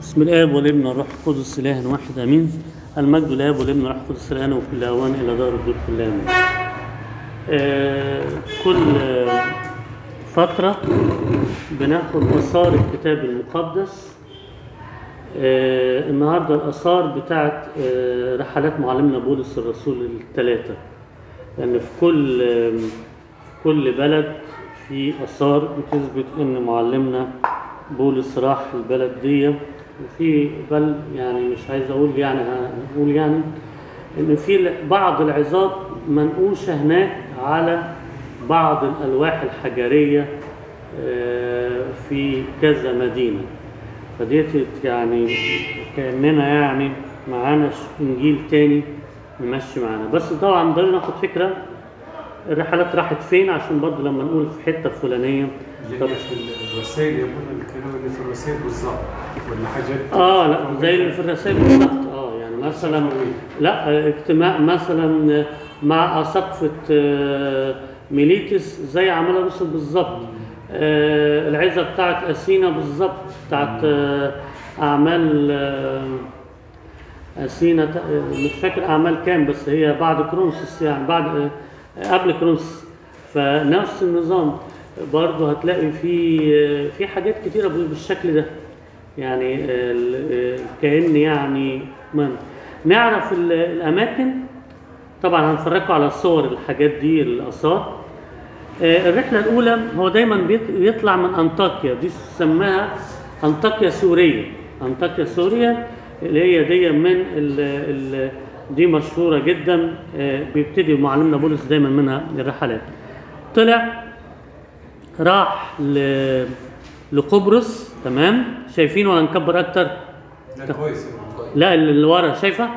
بسم الآب والابن والروح القدس إله واحد آمين المجد للآب والابن والروح القدس الآن وكل أوان إلى دار الدور كلها آمين آه كل آه، فترة بناخد آثار الكتاب المقدس آه النهاردة الآثار بتاعت آه رحلات معلمنا بولس الرسول الثلاثة لأن في كل آه كل بلد في آثار بتثبت إن معلمنا بولس راح البلد دي وفي بل يعني مش عايز أقول يعني هنقول يعني إن في بعض العظات منقوشة هناك على بعض الألواح الحجرية آه، في كذا مدينة فديت يعني كأننا يعني معانا إنجيل تاني نمشي معانا بس طبعا ده ناخد فكرة الرحلات راحت فين عشان برضه لما نقول في حتة فلانية اللي هي في الرسائل يا ابونا الكلام اللي في الرسائل بالظبط ولا حاجات اه لا زي اللي في الرسائل بالظبط اه يعني مثلا لا اجتماع مثلا مع اساقفه آه، ميليتس زي عملها الرسل بالظبط آه، العزه بتاعت اثينا بالظبط بتاعت آه، اعمال آه، اثينا ت- آه، مش فاكر اعمال كام بس هي بعد كرونسوس يعني بعد آه، قبل كرونسوس فنفس النظام برضه هتلاقي في آه، في حاجات كتيره بالشكل ده يعني ال- ال- كأن يعني من نعرف ال- الأماكن طبعا هنفرجكم على الصور الحاجات دي الآثار آه، الرحلة الأولى هو دايما بيط- بيطلع من أنطاكيا دي سماها أنطاكيا سورية أنطاكيا سوريا اللي هي دي من ال ال دي مشهورة جدا آه، بيبتدي معلمنا بولس دايما منها الرحلات طلع راح ل... لقبرص تمام شايفين ولا نكبر اكتر لا كويس يا ابونا. لا اللي اللي ورا شايفه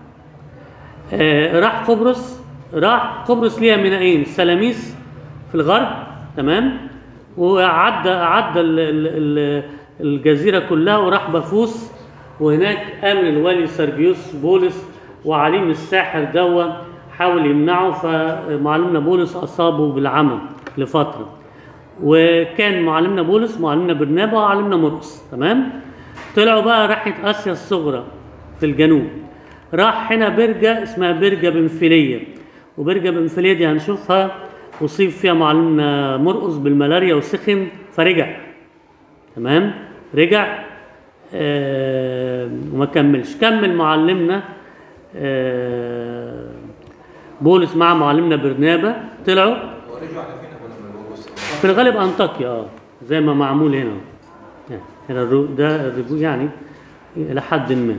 آه راح قبرص راح قبرص ليها مينائين سلاميس في الغرب تمام وعدى عدى ال- ال- ال- الجزيره كلها وراح بفوس وهناك امن الوالي سرجيوس بولس وعليم الساحر دوا حاول يمنعه فمعلمنا بولس اصابه بالعمى لفتره وكان معلمنا بولس معلمنا برنابا ومعلمنا مرقس تمام طلعوا بقى راحة آسيا الصغرى في الجنوب راح هنا برجة اسمها برجة بنفيلية وبرجة بنفيلية دي هنشوفها أصيب فيها معلمنا مرقس بالملاريا وسخن فرجع تمام رجع آه وما كملش كمل معلمنا آه بولس مع معلمنا برنابا طلعوا ورجعوا على فين ابونا من الوصول في الغالب انطاكيا اه زي ما معمول هنا يعني هنا الرو- ده الرجوع يعني الى حد ما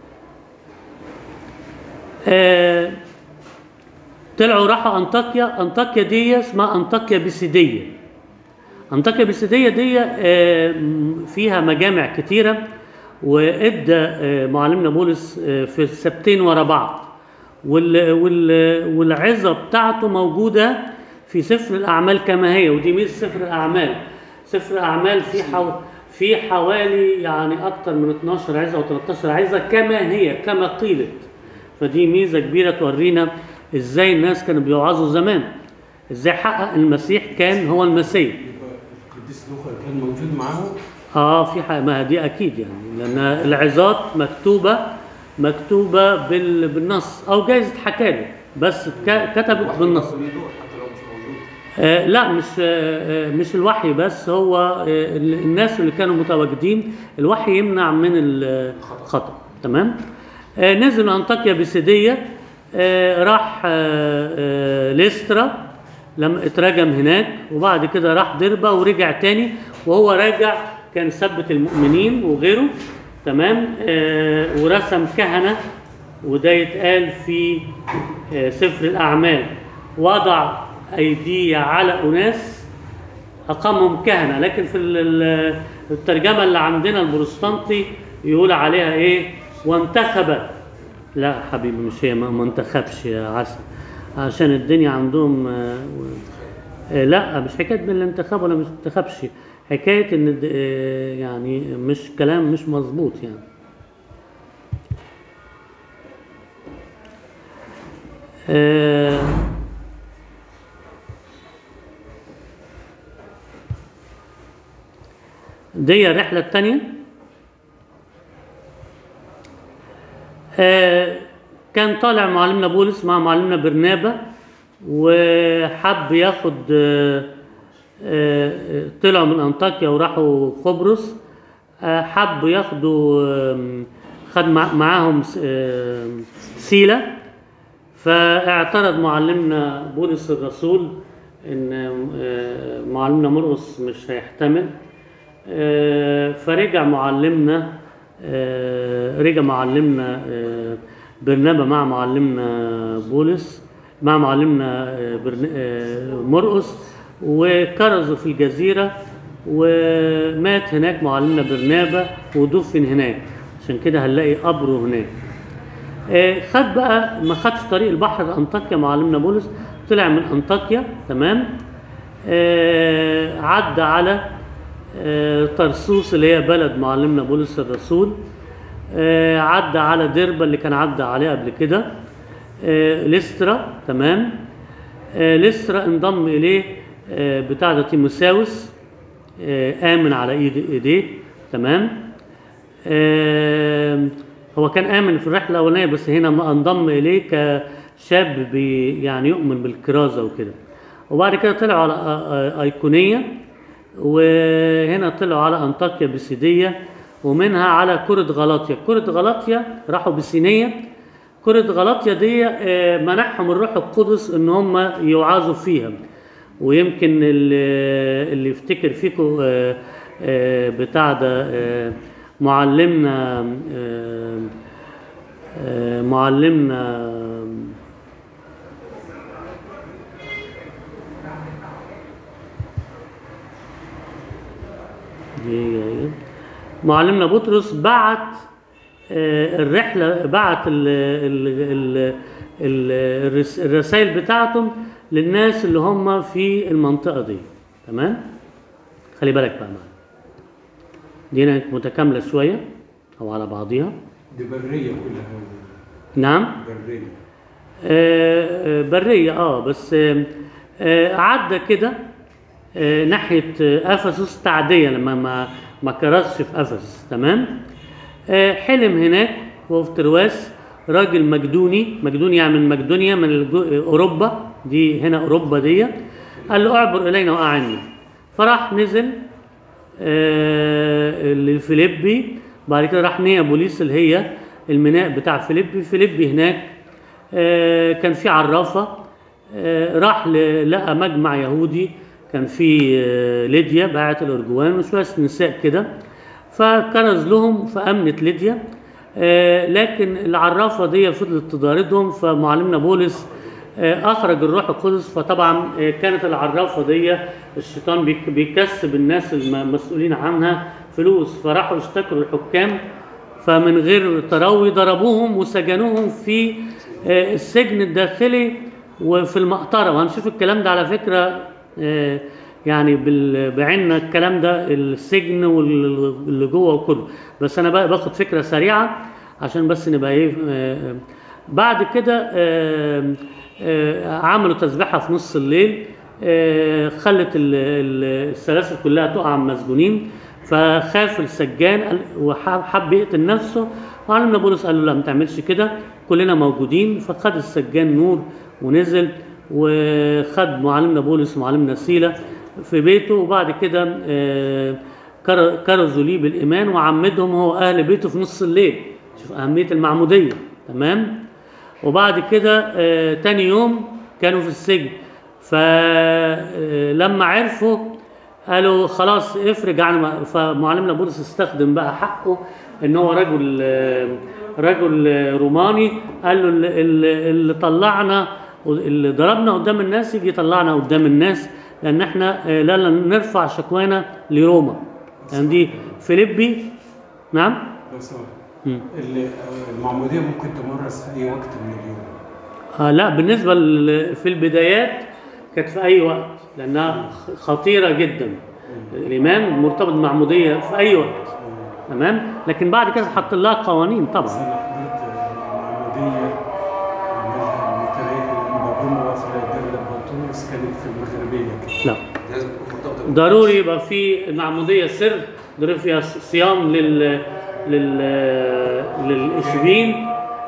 آه طلعوا راحوا انطاكيا انطاكيا دي اسمها انطاكيا بيسيديه انطاكيا بيسيديه دي آه، م- فيها مجامع كتيره وادى آه، معلمنا بولس آه، في سبتين ورا بعض وال وال والعظه بتاعته موجوده في سفر الاعمال كما هي ودي ميزه سفر الاعمال سفر الاعمال في حو في حوالي يعني اكتر من 12 عظه او 13 عظه كما هي كما قيلت فدي ميزه كبيره تورينا ازاي الناس كانوا بيوعظوا زمان ازاي حقق المسيح كان هو المسيح يبقى القديس لوقا كان موجود معاهم اه في حاجة ما دي اكيد يعني لان العظات مكتوبه مكتوبه بال... بالنص او جايز اتحكى له بس اتك- كتبت بالنص حتى لو مش موجود آه لا مش آه آه، مش الوحي بس هو آه ال- الناس اللي كانوا متواجدين الوحي يمنع من الخطأ تمام آه نزل من انطاكيا بسيدية آه راح آه آه ليسترا لما اترجم هناك وبعد كده راح دربة ورجع تاني وهو راجع كان ثبت المؤمنين وغيره تمام آه ورسم كهنة وده يتقال في آه، سفر الأعمال وضع أيديه على أناس أقامهم كهنة لكن في ال- ال- الترجمة اللي عندنا البروتستانتي يقول عليها إيه وانتخب لا حبيبي مش هي ما ما انتخبش يا عسل عشان الدنيا عندهم آه، آه، لا مش حكاية بالانتخاب ولا مش انتخبش حكاية إن الد- آه، يعني مش كلام مش مظبوط يعني آه، دي الرحلة التانية آه، كان طالع معلمنا بولس مع معلمنا برنابا وحب ياخد آه، آه، طلعوا من انطاكيا وراحوا قبرص آه، حبوا ياخدوا آم، خد مع- معاهم س- آم، سيلة فاعترض معلمنا بولس الرسول ان آه، معلمنا مرقس مش هيحتمل آه، فرجع معلمنا آه، رجع معلمنا آه، برنابا مع معلمنا بولس مع معلمنا آه، برن- آه، مرقس وكرزوا في الجزيرة ومات هناك معلمنا برنابا ودفن هناك عشان كده هنلاقي قبره هناك آه، خد بقى ما خدش طريق البحر لانطاكيا معلمنا بولس طلع من انطاكيا تمام آه، عدى على آه، طرسوس اللي هي بلد معلمنا بولس الرسول آه، عدى على ديربا اللي كان عدى عليه قبل كده آه، ليسترا تمام آه، ليسترا انضم اليه آه، بتاع ده تيموساوس آه، امن على ايد ايديه تمام آم، هو كان آمن في الرحلة الأولانية بس هنا ما انضم إليه كشاب بي يعني يؤمن بالكرازة وكده وبعد كده طلعوا على آ- آ- أيقونية وهنا طلعوا على أنطاكيا بسيدية ومنها على كرة غلاطيا كرة غلاطيا راحوا بسينية كرة غلاطيا دي آه، منحهم الروح القدس ان هم يوعظوا فيها ويمكن اللي, اللي يفتكر فيكم آه، آه، بتاع ده آه، معلمنا آه، آه، معلمنا دي جاية. معلمنا بطرس بعت آه، الرحلة بعت ال- ال- ال- ال- الرس- الرسائل بتاعتهم للناس اللي هم في المنطقة دي تمام خلي بالك بقى معايا دي هنا متكاملة شوية أو على بعضيها دي برية كلها نعم برية آه، آه، برية اه بس آه، آه، عدى كده آه، ناحية آه، أفسس تعدية لما ما ما كرزش في أفسس تمام آه، حلم هناك وهو في ترواس راجل مقدوني مقدوني يعني من مقدونيا من الجو- أوروبا دي هنا أوروبا دي قال له اعبر إلينا وأعني فراح نزل آه، للفيليبي بعد كده راح نيابوليس اللي هي الميناء بتاع فيليبي فيليبي هناك آه، كان في عرافة آه، راح ل- لقى مجمع يهودي كان في آه، ليديا باعت الأرجوان وشوية نساء كده فكرز لهم فأمنت ليديا آه، لكن العرافة دي فضلت تضاردهم فمعلمنا بولس آه، أخرج الروح القدس فطبعا آه، كانت العرافة دي الشيطان بيك- بيكسب الناس المسؤولين عنها فلوس فراحوا اشتكوا الحكام فمن غير تروي ضربوهم وسجنوهم في آه، السجن الداخلي وفي المقطرة وهنشوف الكلام ده على فكرة آه، يعني بال- بعيننا الكلام ده السجن واللي جوه وكله بس انا بقى باخد فكرة سريعة عشان بس نبقى ايه آه، آه، بعد كده آه، آه، عملوا تسبيحة في نص الليل آه، خلت ال- ال- السلاسل كلها تقع من المسجونين فخاف السجان قال- وحب يقتل نفسه وعلمنا بولس قال له لا ما تعملش كده كلنا موجودين فخد السجان نور ونزل وخد معلمنا بولس ومعلمنا سيلة في بيته وبعد كده آه، كر- كرزوا ليه بالإيمان وعمدهم هو أهل بيته في نص الليل شوف أهمية المعمودية تمام وبعد كده آه، تاني يوم كانوا في السجن فلما عرفوا قالوا خلاص افرج عن فمعلمنا بولس استخدم بقى حقه ان هو رجل آه، رجل آه، روماني قال له اللي, اللي- اللي طلعنا اللي ضربنا قدام الناس يجي يطلعنا قدام الناس لان احنا آه، لا لا نرفع شكوانا لروما يعني دي فيليبي نعم لو سمحت مم. اللي- آه، المعمودية ممكن تمارس في أي وقت من اليوم آه لا بالنسبة ل- في البدايات كانت في أي وقت لأنها خ- خطيرة جدا الإيمان مرتبط بالمعمودية في أي وقت تمام لكن بعد كده حط لها قوانين بس طبعا أنا حضرت معمودية عملها متهيألي المجموعة في دولة بطرس كانت في المغربية كده لا لازم تكون مرتبطه بال- ضروري يبقى في المعمودية سر ضروري فيها ص- صيام لل لل للإشبين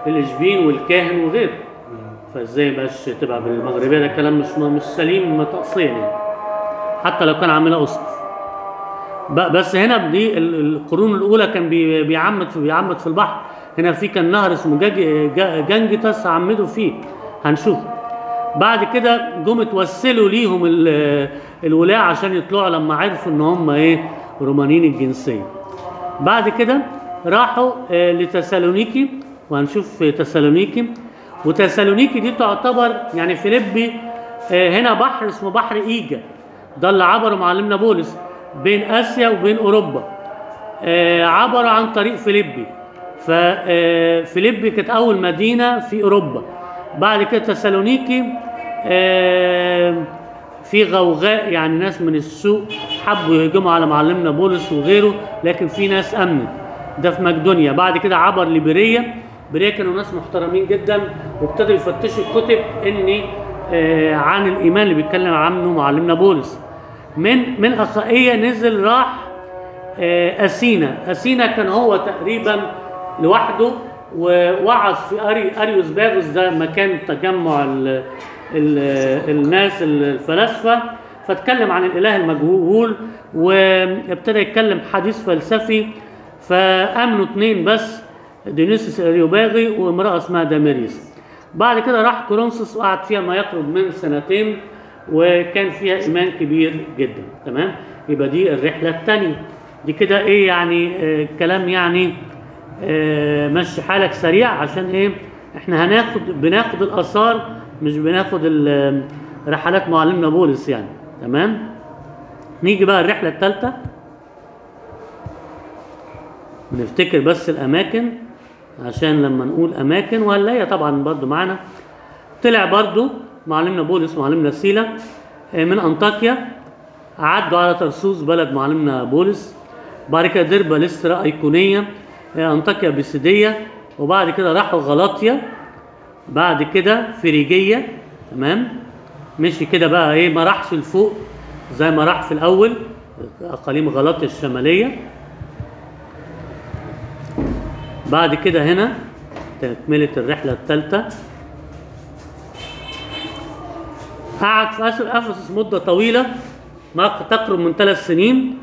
الاشبين والكاهن وغيره فازاي باش تبقى بالمغربيه ده كلام مش مش سليم تقصيا يعني حتى لو كان عاملها اسقف ب- بس هنا دي ال- القرون الاولى كان بي- بيعمد في بيعمد في البحر هنا في كان نهر اسمه جاج- جا- جنجتس عمدوا فيه هنشوف بعد كده جم اتوسلوا ليهم ال- الولاة عشان يطلعوا لما عرفوا ان هم ايه رومانيين الجنسيه بعد كده راحوا آه، لتسالونيكي وهنشوف في تسالونيكي وتسالونيكي دي تعتبر يعني فيليبي آه، هنا بحر اسمه بحر ايجا ده اللي عبره معلمنا بولس بين اسيا وبين اوروبا آه، عبروا عن طريق فيليبي ففيليبي كانت اول مدينه في اوروبا بعد كده تسالونيكي آه، في غوغاء يعني ناس من السوق حبوا يهجموا على معلمنا بولس وغيره لكن في ناس امنت ده في مقدونيا بعد كده عبر ليبيريا ليبيريا كانوا ناس محترمين جدا وابتدوا يفتشوا الكتب ان آه، عن الايمان اللي بيتكلم عنه معلمنا بولس من من اخائيه نزل راح آه، اثينا اثينا كان هو تقريبا لوحده ووعظ في أري اريوس باغوس ده مكان تجمع ال ال الناس الفلاسفه فاتكلم عن الاله المجهول وابتدى يتكلم حديث فلسفي فامنوا اتنين بس ديونيسوس الاريوباغي وامراه اسمها داميريس بعد كده راح كورنثوس وقعد فيها ما يقرب من سنتين وكان فيها ايمان كبير جدا تمام يبقى دي الرحله الثانيه دي كده ايه يعني آه كلام يعني آه مشي حالك سريع عشان ايه احنا هناخد بناخد الاثار مش بناخد ال- رحلات معلمنا بولس يعني تمام نيجي بقى الرحله الثالثه بنفتكر بس الاماكن عشان لما نقول اماكن ولا هي طبعا برضو معانا طلع برضو معلمنا بولس معلمنا سيلا آه، من انطاكيا عدوا على ترسوس بلد معلمنا بولس بعد كده دربة لسترا ايقونيه آه، انطاكيا بيسيديه وبعد كده راحوا غلاطيا بعد كده فريجيه تمام مشي كده بقى ايه ما راحش لفوق زي ما راح في الاول اقاليم غلاطيا الشماليه بعد كده هنا تكملة الرحلة الثالثة قعد في أس- أفسس مدة طويلة ما تقرب من ثلاث سنين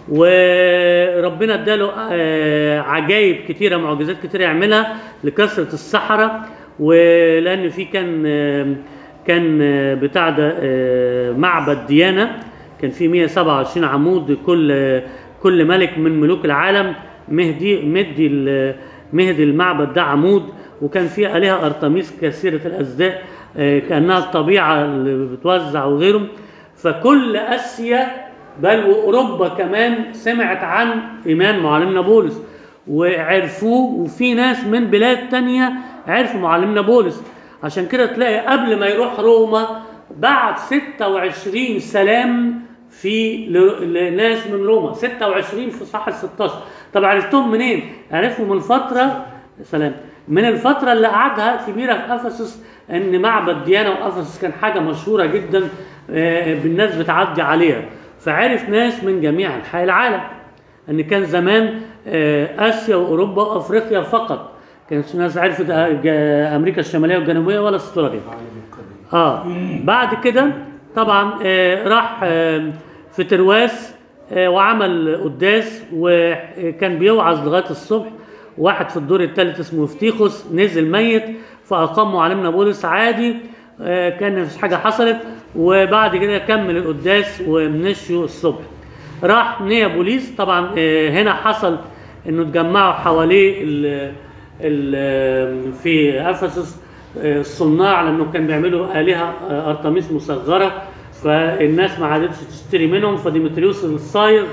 وربنا اداله آه، عجائب كتيرة معجزات كتيرة يعملها لكثرة السحرة ولأن في كان آه، كان آه، بتاع ده آه، معبد ديانة كان في 127 عمود كل كل ملك من ملوك العالم مهدي مدي ال- مهدي المعبد ده عمود وكان في آلهة أرتميس كثيرة الأزداء آه، كأنها الطبيعة اللي بتوزع وغيره فكل آسيا بل وأوروبا كمان سمعت عن إيمان معلمنا بولس وعرفوه وفي ناس من بلاد تانية عرفوا معلمنا بولس عشان كده تلاقي قبل ما يروح روما بعت 26 سلام في ل- لناس من روما 26 في صح ال 16 طب عرفتهم منين؟ عرفوا من فترة سلام من الفترة اللي قعدها كبيرة في افسس ان معبد ديانا وافسس كان حاجة مشهورة جدا آه، بالناس بتعدي عليها فعرف ناس من جميع انحاء العالم ان كان زمان آه، اسيا واوروبا وافريقيا فقط كانت ناس عرفت آه، جا- امريكا الشماليه والجنوبيه ولا استراليا اه بعد كده طبعا آه راح آه في ترواس آه وعمل قداس وكان بيوعظ لغايه الصبح واحد في الدور الثالث اسمه افتيخوس نزل ميت فاقام معلمنا بولس عادي آه كان مفيش حاجه حصلت وبعد كده كمل القداس ومشوا الصبح راح نيابوليس طبعا آه هنا حصل انه اتجمعوا حواليه ال ال في افسس آه، الصناع لانه كان بيعملوا الهه آه، ارتميس مصغره فالناس ما عادتش تشتري منهم فديمتريوس الصايغ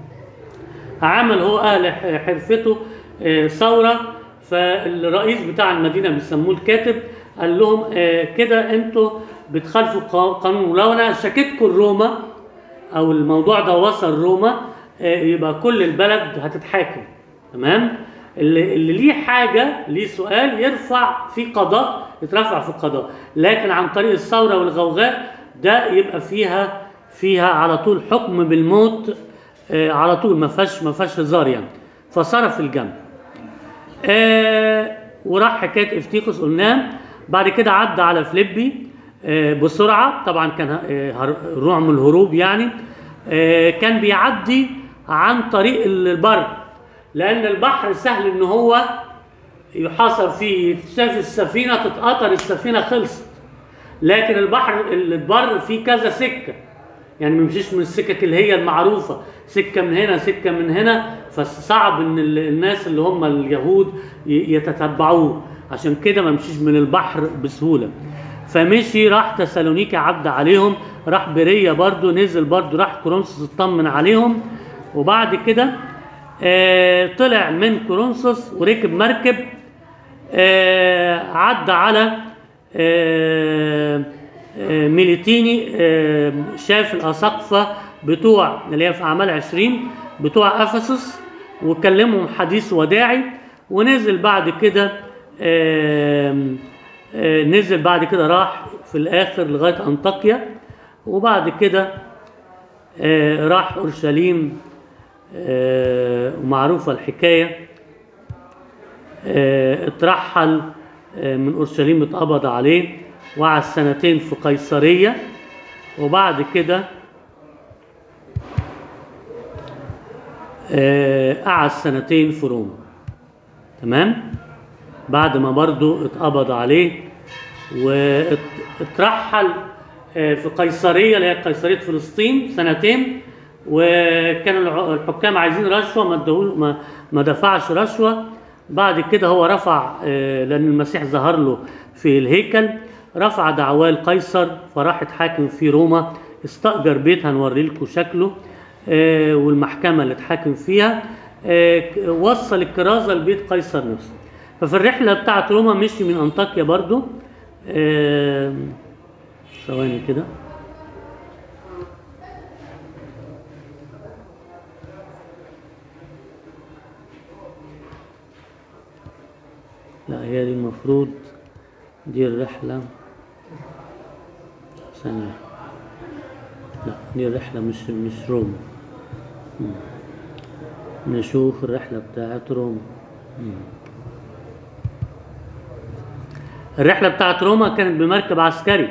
عمل هو اهل ح- حرفته آه، ثوره فالرئيس بتاع المدينه بيسموه الكاتب قال لهم آه، كده انتوا بتخالفوا قا- قانون ولو انا شكيتكم روما او الموضوع ده وصل روما آه، يبقى كل البلد هتتحاكم تمام اللي, اللي ليه حاجه ليه سؤال يرفع في قضاء يترفع في القضاء لكن عن طريق الثوره والغوغاء ده يبقى فيها فيها على طول حكم بالموت آه، على طول ما فيهاش ما فيهاش هزار يعني فصرف الجنب آه وراح حكايه افتيخوس قلناها بعد كده عدى على فليبي آه، بسرعه طبعا كان آه، هر- رعم الهروب يعني آه، كان بيعدي عن طريق البر لان البحر سهل ان هو يحاصر فيه شاف السفينه تتقطر السفينه خلصت لكن البحر البر فيه كذا سكه يعني ما يمشيش من السكك اللي هي المعروفه سكه من هنا سكه من هنا فصعب ان ال- الناس اللي هم اليهود ي- يتتبعوه عشان كده ما يمشيش من البحر بسهوله فمشي راح تسالونيكي عدى عليهم راح بريه برضو نزل برضو راح كورنثوس اطمن عليهم وبعد كده آه طلع من كورنثوس وركب مركب آه عدى على آه آه ميليتيني آه شاف الأساقفة بتوع اللي هي في أعمال عشرين بتوع أفسس وكلمهم حديث وداعي ونزل بعد كده آه آه نزل بعد كده راح في الآخر لغاية أنطاكيا وبعد كده آه راح أورشليم آه ومعروفة الحكاية آه، اترحل آه، من اورشليم اتقبض عليه وقعد سنتين في قيصريه وبعد كده آه، قعد سنتين في روما تمام بعد ما برضو اتقبض عليه واترحل آه، في قيصريه اللي هي قيصريه فلسطين سنتين وكان الع- الحكام عايزين رشوه ما ادهول- ما ما دفعش رشوه بعد كده هو رفع آه، لان المسيح ظهر له في الهيكل رفع دعواه لقيصر فراح اتحاكم في روما استأجر بيت هنوري لكم شكله آه، والمحكمه اللي اتحاكم فيها آه، ك- وصل الكرازه لبيت قيصر نفسه ففي الرحله بتاعت روما مشي من انطاكيا برضو آه، ثواني كده لا هي دي المفروض دي الرحلة ثانية لا دي الرحلة مش مش روما مم. نشوف الرحلة بتاعت روما مم. الرحلة بتاعت روما كانت بمركب عسكري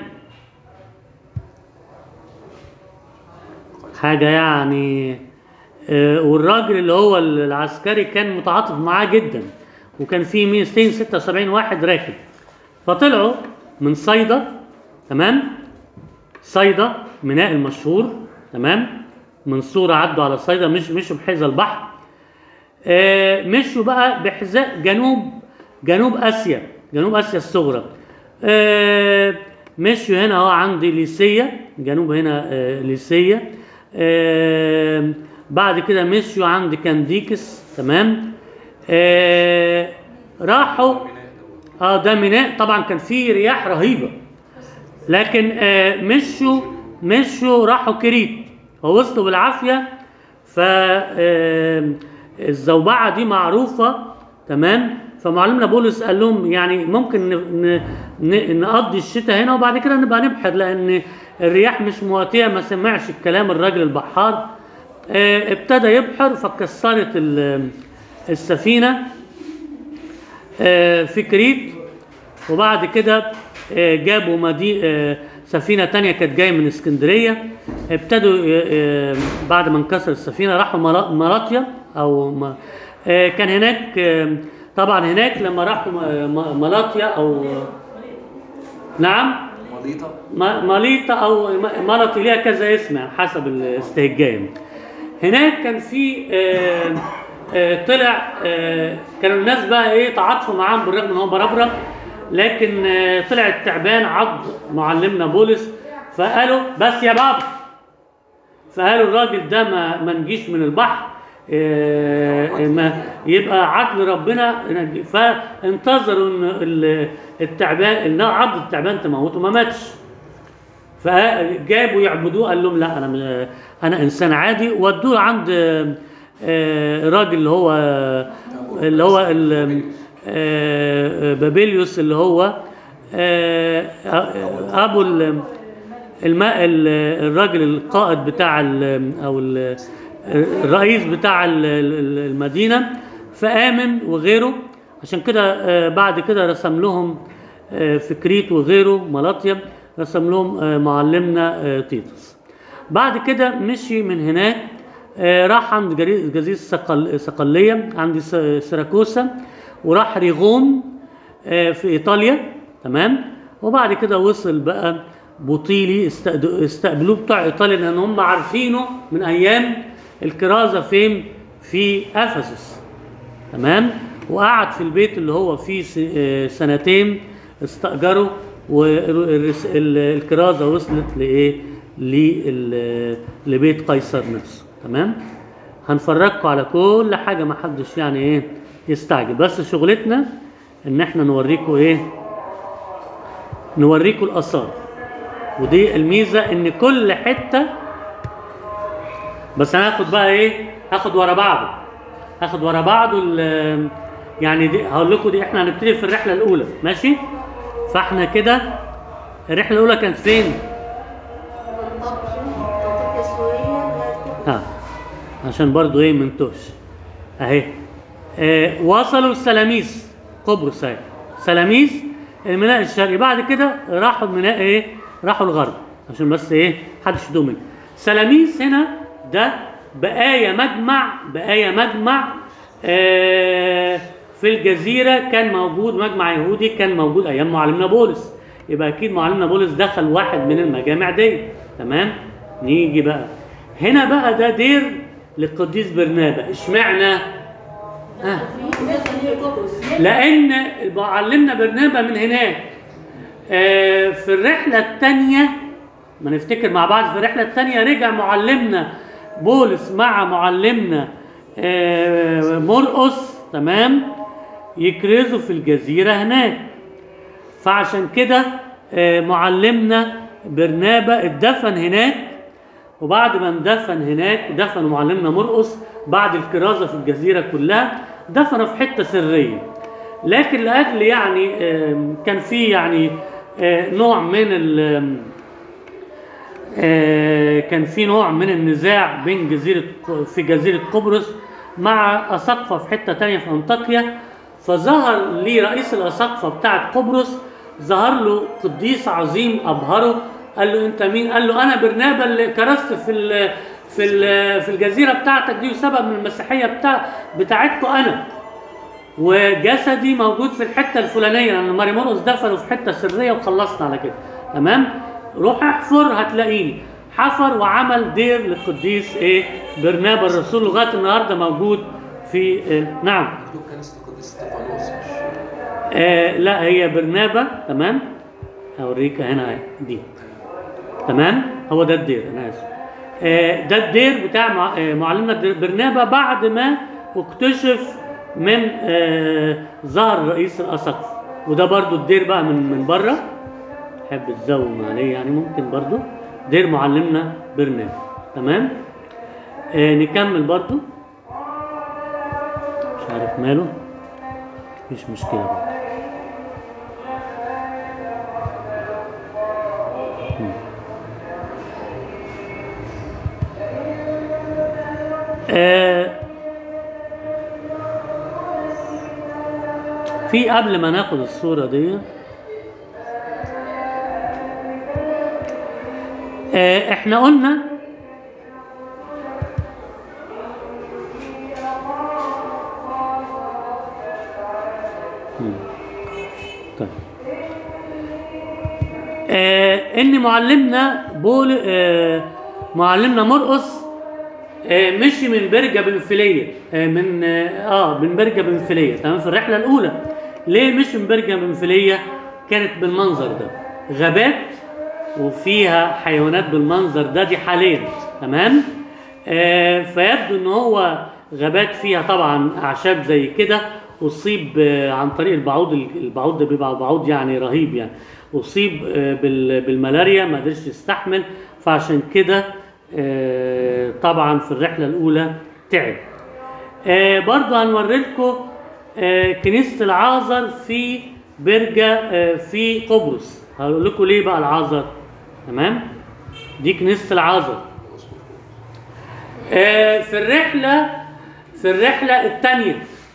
حاجة يعني آه، والراجل اللي هو العسكري كان متعاطف معاه جدا وكان في 276 واحد راكب فطلعوا من صيدا تمام صيدا ميناء المشهور تمام من صورة عدوا على صيدا مش مشوا بحذا البحر آه، مشوا بقى بحذاء جنوب جنوب اسيا جنوب اسيا الصغرى آه، مشوا هنا اهو عندي ليسيا جنوب هنا آه، ليسيا آه، بعد كده مشوا عند كانديكس تمام آه، راحوا اه ده ميناء طبعا كان فيه رياح رهيبه لكن آه مشوا مشوا راحوا كريت ووصلوا بالعافيه ف آه، الزوبعه دي معروفه تمام فمعلمنا بولس قال لهم يعني ممكن ن- ن- ن- نقضي الشتاء هنا وبعد كده نبقى نبحر لان الرياح مش مواتيه ما سمعش الكلام الراجل البحار آه، ابتدى يبحر فكسرت ال- السفينه آه، في كريت وبعد كده آه، جابوا مدي... آه، سفينة تانية كانت جاية من اسكندرية ابتدوا آه، آه، بعد ما انكسر السفينة راحوا ملا- مراطيا أو م... آه، كان هناك آه، طبعا هناك لما راحوا م- م- ملاطيا أو نعم مضيطة م- ماليطا او م- ملطي ليها كذا اسم يعني حسب الاستهجان هناك كان في آه، آه، طلع آه، كانوا الناس بقى ايه تعاطفوا معاهم بالرغم ان هو بربره لكن آه، طلع التعبان عض معلمنا بولس فقالوا بس يا بابا فقالوا الراجل ده ما ما نجيش من البحر آه، ما يبقى عدل ربنا ينجي. فانتظروا ان ال- التعبان ان عض التعبان تموته ما ماتش فجابوا يعبدوه قال لهم لا انا من- انا انسان عادي ودوه عند آه، آه، الراجل اللي هو اللي هو ال- آه، بابيليوس اللي هو آه، آه، ابو ال- الماء ال- الراجل القائد بتاع ال- او ال- الرئيس بتاع ال- ال- المدينه فامن وغيره عشان كده آه، بعد كده رسم لهم آه، في كريت وغيره ملاطيا رسم لهم آه، معلمنا آه، تيتوس بعد كده مشي من هناك آه، راح عند جري- جزيرة صقل- صقلية عند س- سيراكوسا وراح ريغوم آه، في إيطاليا تمام وبعد كده وصل بقى بوطيلي استقد- استقبلوه بتوع إيطاليا لأن هم عارفينه من أيام الكرازة فين في أفسس تمام وقعد في البيت اللي هو فيه س- آه، سنتين استأجره والكرازة وصلت لإيه لل- لبيت قيصر نفسه تمام هنفرجكم على كل حاجة ما حدش يعني ايه يستعجل بس شغلتنا ان احنا نوريكم ايه نوريكم الآثار ودي الميزة ان كل حتة بس انا هاخد بقى ايه هاخد ورا بعض هاخد ورا بعض ال- يعني دي هقول لكم دي احنا هنبتدي في الرحله الاولى ماشي فاحنا كده الرحله الاولى كانت فين بالطبع منطقة سوريا ها عشان برضو ايه منتوش اهي آه وصلوا السلاميس قبرص اهي سلاميس الميناء الشرقي بعد كده راحوا الميناء ايه راحوا الغرب عشان بس ايه محدش يدوم منه سلاميس هنا ده بقايا مجمع بقايا مجمع آه في الجزيرة كان موجود مجمع يهودي كان موجود أيام معلمنا بولس يبقى أكيد معلمنا بولس دخل واحد من المجامع دي تمام نيجي بقى هنا بقى ده دير للقديس برنابا اشمعنى آه. لان معلمنا برنابا من هناك آه، في الرحله الثانيه ما نفتكر مع بعض في الرحله الثانيه رجع معلمنا بولس مع معلمنا آه، مرقس تمام يكرزوا في الجزيره هناك فعشان كده آه، معلمنا برنابا اتدفن هناك وبعد ما اندفن هناك دفنوا معلمنا مرقس بعد الكرازه في الجزيره كلها دفنوا في حته سريه لكن لاجل يعني آم، كان في يعني آه، نوع من ال آه، كان في نوع من النزاع بين جزيره في جزيره قبرص مع اساقفه في حته تانية في انطاكيا فظهر لي رئيس الاساقفه بتاعه قبرص ظهر له قديس عظيم ابهره قال له انت مين؟ قال له انا برنابا اللي كرست في ال في ال في الجزيره بتاعتك دي وسبب من المسيحيه بتاع بتاعتكم انا وجسدي موجود في الحته الفلانيه لان ماري مرقس دفنوا في حته سريه وخلصنا على كده تمام روح احفر هتلاقيني حفر وعمل دير للقديس ايه برنابا الرسول لغايه النهارده موجود في آه نعم مكتوب كنيسة القديس استفانوس مش آه لا هي برنابا تمام اوريك هنا أهي، دي تمام هو ده الدير انا اسف آه ده الدير بتاع مع- آه، معلمنا الدير- برنابا بعد ما اكتشف من آه ظهر رئيس الاسقف وده برضو الدير بقى من من بره حب تزوم عليه يعني ممكن برضو دير معلمنا برنابا تمام آه نكمل برضو مش عارف ماله مش مشكلة برضو. مم. آه في قبل ما ناخد الصورة دي آه احنا قلنا مم. طيب آه ان معلمنا بول آه معلمنا مرقس آه مشي من برجة بنفلية آه من اه آه، من برجة بنفلية تمام في الرحلة الأولى ليه مشي من برجة بنفلية كانت بالمنظر ده غابات وفيها حيوانات بالمنظر ده دي حاليا تمام آه فيبدو ان هو غابات فيها طبعا اعشاب زي كده اصيب آه عن طريق البعوض البعوض ده بيبقى بعوض يعني رهيب يعني اصيب آه بال- بالملاريا ما قدرش يستحمل فعشان كده آه طبعا في الرحله الاولى تعب آه برضو هنوري لكم آه كنيسة العازر في برجة آه في قبرص هقول لكم ليه بقى العازر تمام دي كنيسة العازر آه في الرحلة في الرحلة الثانية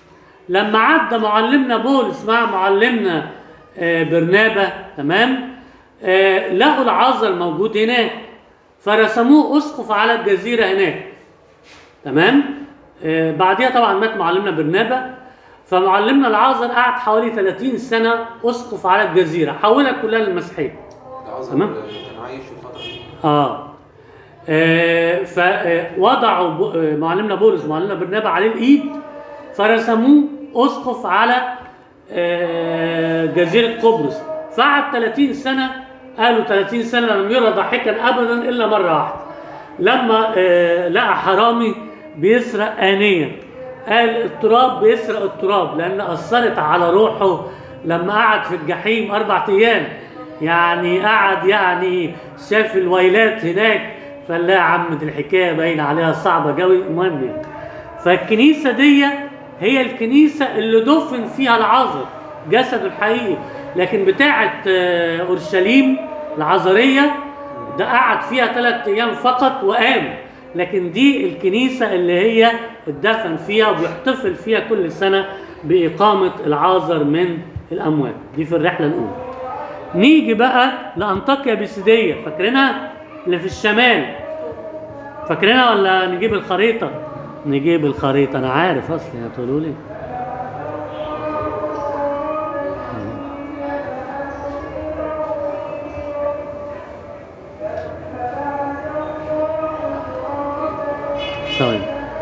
لما عدى معلمنا بولس مع معلمنا آه، برنابا تمام آه، لقوا العازر موجود هناك فرسموه اسقف على الجزيره هناك تمام آه، بعديها طبعا مات معلمنا برنابا فمعلمنا العازر قعد حوالي 30 سنه اسقف على الجزيره حولها كلها للمسيحيه العازر تمام. كان عايش في الفترة دي اه, آه فوضعوا ب- آه، معلمنا بولس ومعلمنا برنابا عليه الايد فرسموه اسقف على آه جزيره قبرص فقعد 30 سنه قالوا 30 سنه لم يرى ضاحكا ابدا الا مره واحده لما آه لقى حرامي بيسرق آنية قال التراب بيسرق التراب لأن أثرت على روحه لما قعد في الجحيم أربع أيام يعني قعد يعني شاف الويلات هناك فقال لا يا عم دي الحكاية باين عليها صعبة قوي المهم يعني. فالكنيسة دي هي الكنيسة اللي دفن فيها العذر جسده الحقيقي لكن بتاعة آه، أورشليم العذرية ده قعد فيها ثلاث ايام فقط وقام لكن دي الكنيسه اللي هي اتدفن فيها وبيحتفل فيها كل سنه باقامه العازر من الاموات دي في الرحله الاولى نيجي بقى لانطاكيا بيسيديه فاكرينها اللي في الشمال فاكرينها ولا نجيب الخريطه نجيب الخريطه انا عارف اصلا هتقولوا لي ثواني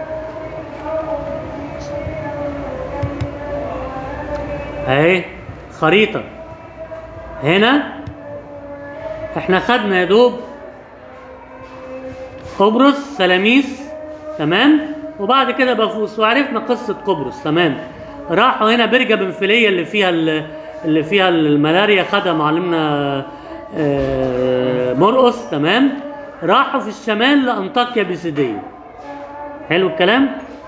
اهي خريطة هنا احنا خدنا يا دوب قبرص سلاميس تمام وبعد كده بفوس وعرفنا قصة قبرص تمام راحوا هنا برجة بنفيلية اللي فيها ال- اللي فيها الملاريا خدها معلمنا آه، مرقس تمام راحوا في الشمال لأنطاكيا بيسيدية حلو الكلام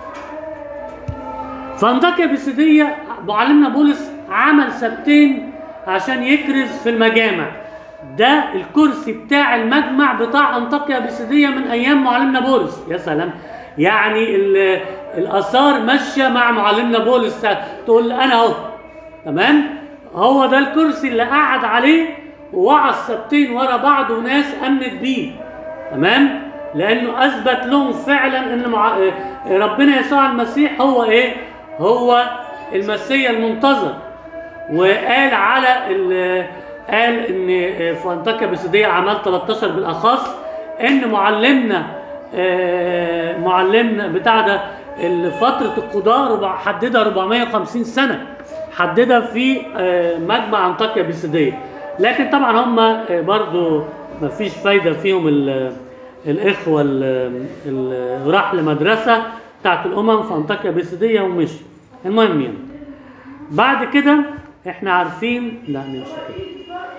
فانطاكيا بيسيدية معلمنا بولس عمل سبتين عشان يكرز في المجامع ده الكرسي بتاع المجمع بتاع انطاكيا بيسيدية من ايام معلمنا بولس يا سلام يعني ال- الاثار ماشيه مع معلمنا بولس تقول انا اهو تمام هو ده الكرسي اللي قعد عليه ووعظ سبتين ورا بعض وناس امنت بيه تمام لانه اثبت لهم فعلا ان مع... آه، ربنا يسوع المسيح هو ايه هو المسيا المنتظر وقال على ال... قال ان في انطاكيا بيسيديه اعمال 13 بالاخص ان معلمنا آه، معلمنا بتاع ده ال- فتره القضاء ربع حددها 450 سنه حددها في آه، مجمع انطاكيا بيسيديه لكن طبعا هم آه، برضو ما فيش فايده فيهم ال- الاخوه ال- اللي راح لمدرسه بتاعت الامم في انطاكيا بيسيديه ومشي المهم يعني بعد كده احنا عارفين لا مش كده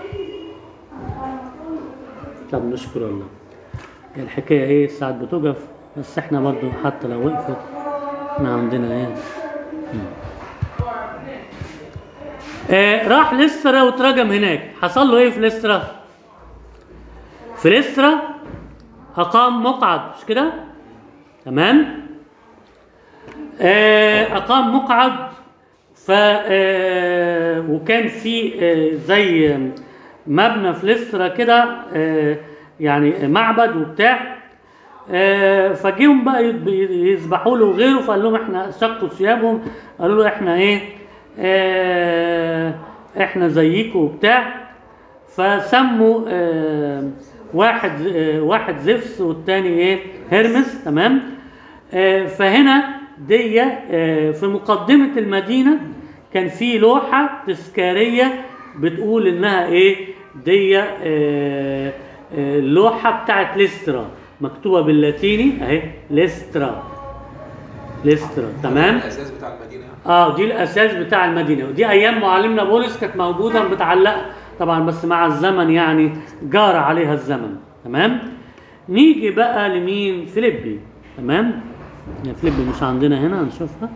طب نشكر الله هي الحكايه ايه ساعات بتوقف بس احنا برضو حتى لو وقفت احنا عندنا ايه مم. آه راح لسترا واترجم هناك حصل له ايه في لسترا في لسترا اقام مقعد مش كده تمام آه اقام مقعد ف آه، وكان في آه، زي مبنى في لسترا كده آه، يعني معبد وبتاع آه، فجيهم بقى يذب- يذبحوا له وغيره فقال لهم احنا شقوا ثيابهم قالوا له احنا ايه آه، احنا زيكم وبتاع فسموا آه، واحد آه، واحد زفس والتاني ايه هرمس تمام آه، فهنا دي آه، في مقدمة المدينة كان في لوحة تذكارية بتقول انها ايه دي آه، آه، اللوحة بتاعت ليسترا مكتوبة باللاتيني اهي ليسترا ليسترا تمام الاساس بتاع المدينه يعني اه دي الاساس بتاع المدينه ودي ايام معلمنا بولس كانت موجوده متعلقه طبعا بس مع الزمن يعني جار عليها الزمن تمام نيجي بقى لمين فيليبي تمام يا فيليبي مش عندنا هنا هنشوفها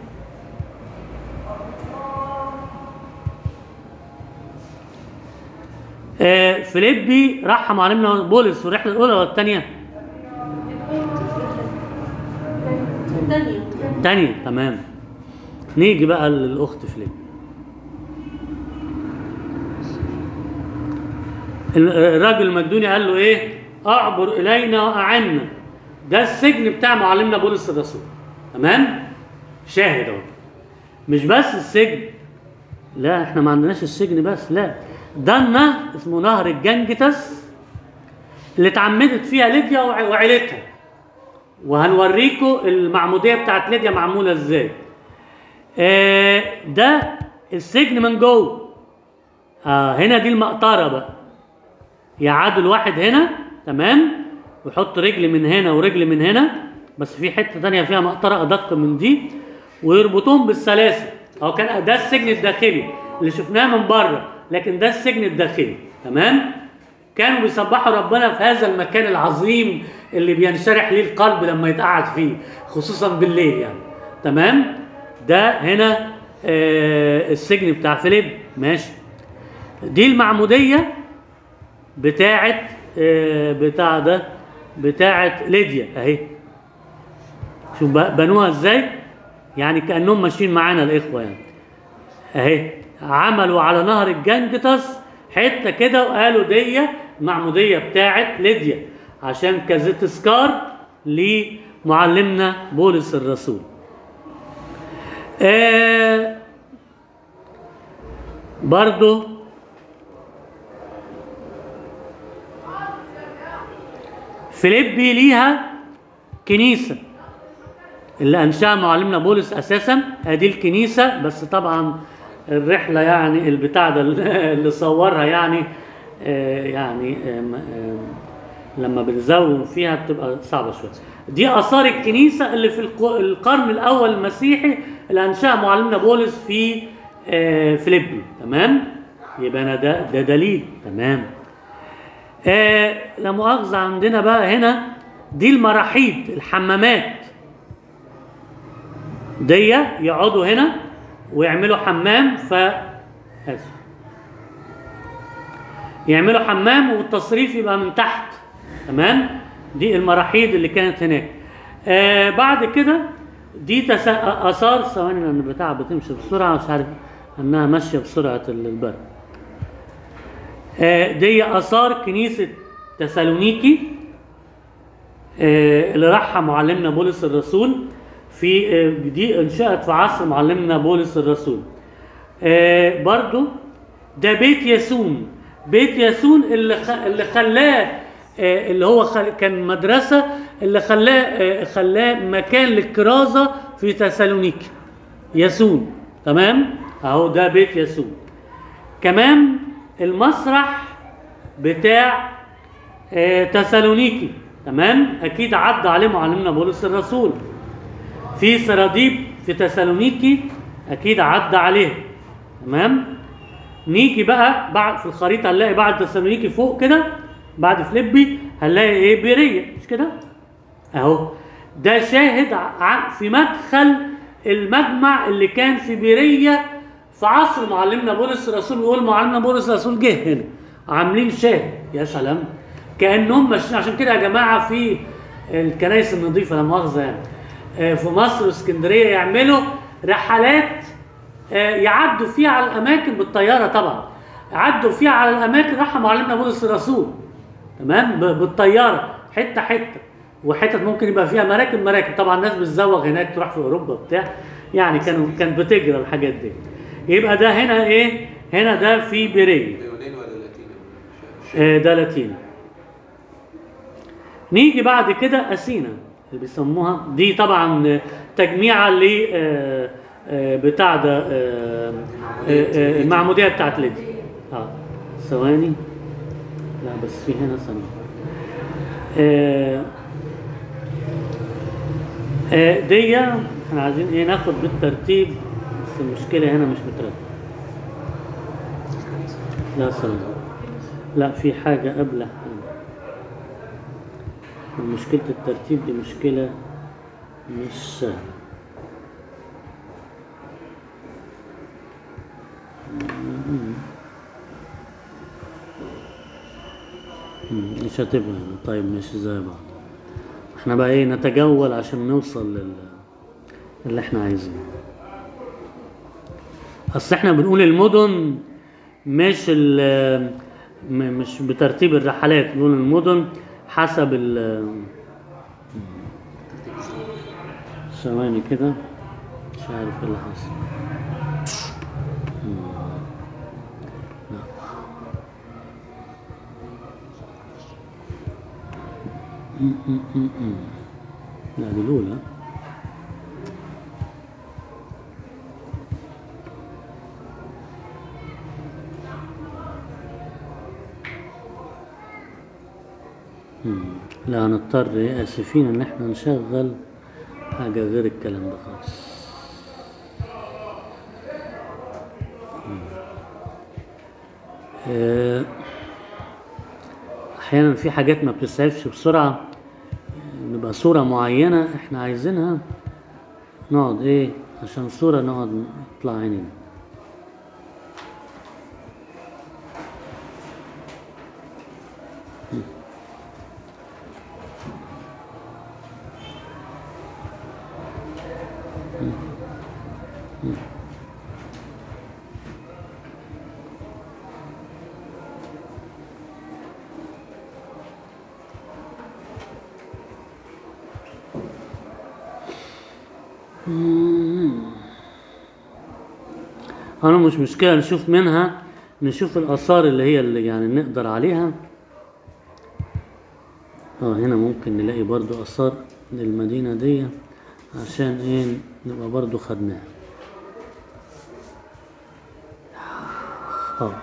آه فيليبي راح معلمنا بولس في الرحله الاولى ولا الثانيه؟ الثانية تانية تمام نيجي بقى للاخت فليب الراجل المجدوني قال له ايه اعبر الينا واعنا ده السجن بتاع معلمنا بولس الرسول تمام شاهد اهو مش بس السجن لا احنا ما عندناش السجن بس لا ده النهر اسمه نهر الجنجتس اللي اتعمدت فيها ليديا وع- وعيلتها وهنوريكم المعموديه بتاعت ليديا معموله ازاي آه ده السجن من جوه آه هنا دي المقطره بقى يقعدوا الواحد هنا تمام ويحط رجل من هنا ورجل من هنا بس في حته تانية فيها مقطره ادق من دي ويربطوهم بالسلاسل هو كان ده السجن الداخلي اللي شفناه من بره لكن ده السجن الداخلي تمام كانوا بيسبحوا ربنا في هذا المكان العظيم اللي بينشرح ليه القلب لما يتقعد فيه خصوصا بالليل يعني تمام ده هنا آه السجن بتاع فيليب ماشي دي المعموديه بتاعت آه، بتاع ده بتاعت ليديا اهي شوف بقى بنوها ازاي يعني كانهم ماشيين معانا الاخوه يعني اهي عملوا على نهر الجنجتس حته كده وقالوا دي معموديه بتاعت ليديا عشان كذا تذكار لمعلمنا بولس الرسول آه برضو فيليبي ليها كنيسة اللي أنشأها معلمنا بولس أساسا ادي الكنيسة بس طبعا الرحلة يعني البتاع ده اللي صورها يعني آه، يعني آم، آم، لما بنزوم فيها بتبقى صعبة شوية دي آثار الكنيسة اللي في الق- القرن الأول المسيحي اللي أنشأها معلمنا بولس في آه، فيليبي تمام يبقى أنا ده ده دليل تمام آه لا مؤاخذة عندنا بقى هنا دي المراحيض الحمامات دي يقعدوا هنا ويعملوا حمام ف آسف. يعملوا حمام والتصريف يبقى من تحت تمام دي المراحيض اللي كانت هناك آه بعد كده دي تس... اثار ثواني لان البتاع بتمشي بسرعه مش عارف انها ماشيه بسرعه البرد آه، دي اثار كنيسه تسالونيكي آه، اللي راحها معلمنا بولس الرسول في آه، دي انشأت في عصر معلمنا بولس الرسول آه، برضو ده بيت ياسون بيت ياسون اللي خ... اللي خلاه آه، اللي هو خل... كان مدرسه اللي خلاه آه، خلاه مكان للكرازه في تسالونيكي ياسون تمام اهو ده بيت ياسون كمان المسرح بتاع آه، تسالونيكي تمام اكيد عدى عليه معلمنا بولس الرسول في سراديب في تسالونيكي اكيد عدى عليه تمام نيجي بقى بعد في الخريطه هنلاقي بعد تسالونيكي فوق كده بعد فليبي هنلاقي ايه بيريه مش كده اهو ده شاهد ع- في مدخل المجمع اللي كان في بيريه في عصر معلمنا بولس الرسول بيقول معلمنا بولس الرسول جه هنا عاملين شاهد يا سلام كانهم ماشيين عشان كده يا جماعه في الكنائس النظيفه لا مؤاخذه يعني آه، في مصر واسكندريه يعملوا رحلات آه، يعدوا فيها على الاماكن بالطياره طبعا يعدوا فيها على الاماكن راحها معلمنا بولس الرسول تمام ب- بالطياره حته حته وحتت ممكن يبقى فيها مراكب مراكب طبعا الناس بتزوغ هناك تروح في اوروبا بتاع يعني كانوا كانت بتجرى الحاجات دي يبقى ده هنا ايه هنا ده في بيريه يوناني ولا لاتيني؟ مش- مش- آه، ده لاتيني نيجي بعد كده أثينا اللي بيسموها دي طبعا تجميعة ل آه، آه، بتاع ده آه، آه، آه، المعمودية بتاعت ليدي اه ثواني لا بس في هنا ثانية آه، آه، دي احنا عايزين ايه ناخد بالترتيب بس المشكلة هنا مش مترتب لا ثانية لا في حاجة قبلها مشكلة الترتيب دي مشكلة مش سهلة مم، مش هتبقى هنا طيب ماشي زي بعض احنا بقى ايه نتجول عشان نوصل لل اللي احنا عايزينه اصل احنا بنقول المدن مش ال م- مش بترتيب الرحلات بنقول المدن حسب ال ثواني كده مش عارف ايه اللي حصل مم. لا. مم، مم، مم، مم. لا دي الأولى مم. لا هنضطر إيه، آسفين إن إحنا نشغل حاجة غير الكلام ده خالص مم. آه، أحيانا في حاجات ما بتسعفش بسرعة نبقى صورة معينة إحنا عايزينها نقعد إيه عشان صورة نقعد نطلع عينينا أنا مش مشكلة نشوف منها نشوف الآثار اللي هي اللي يعني نقدر عليها اه هنا ممكن نلاقي برضو آثار للمدينة دي عشان ايه نبقى برضو خدناها اه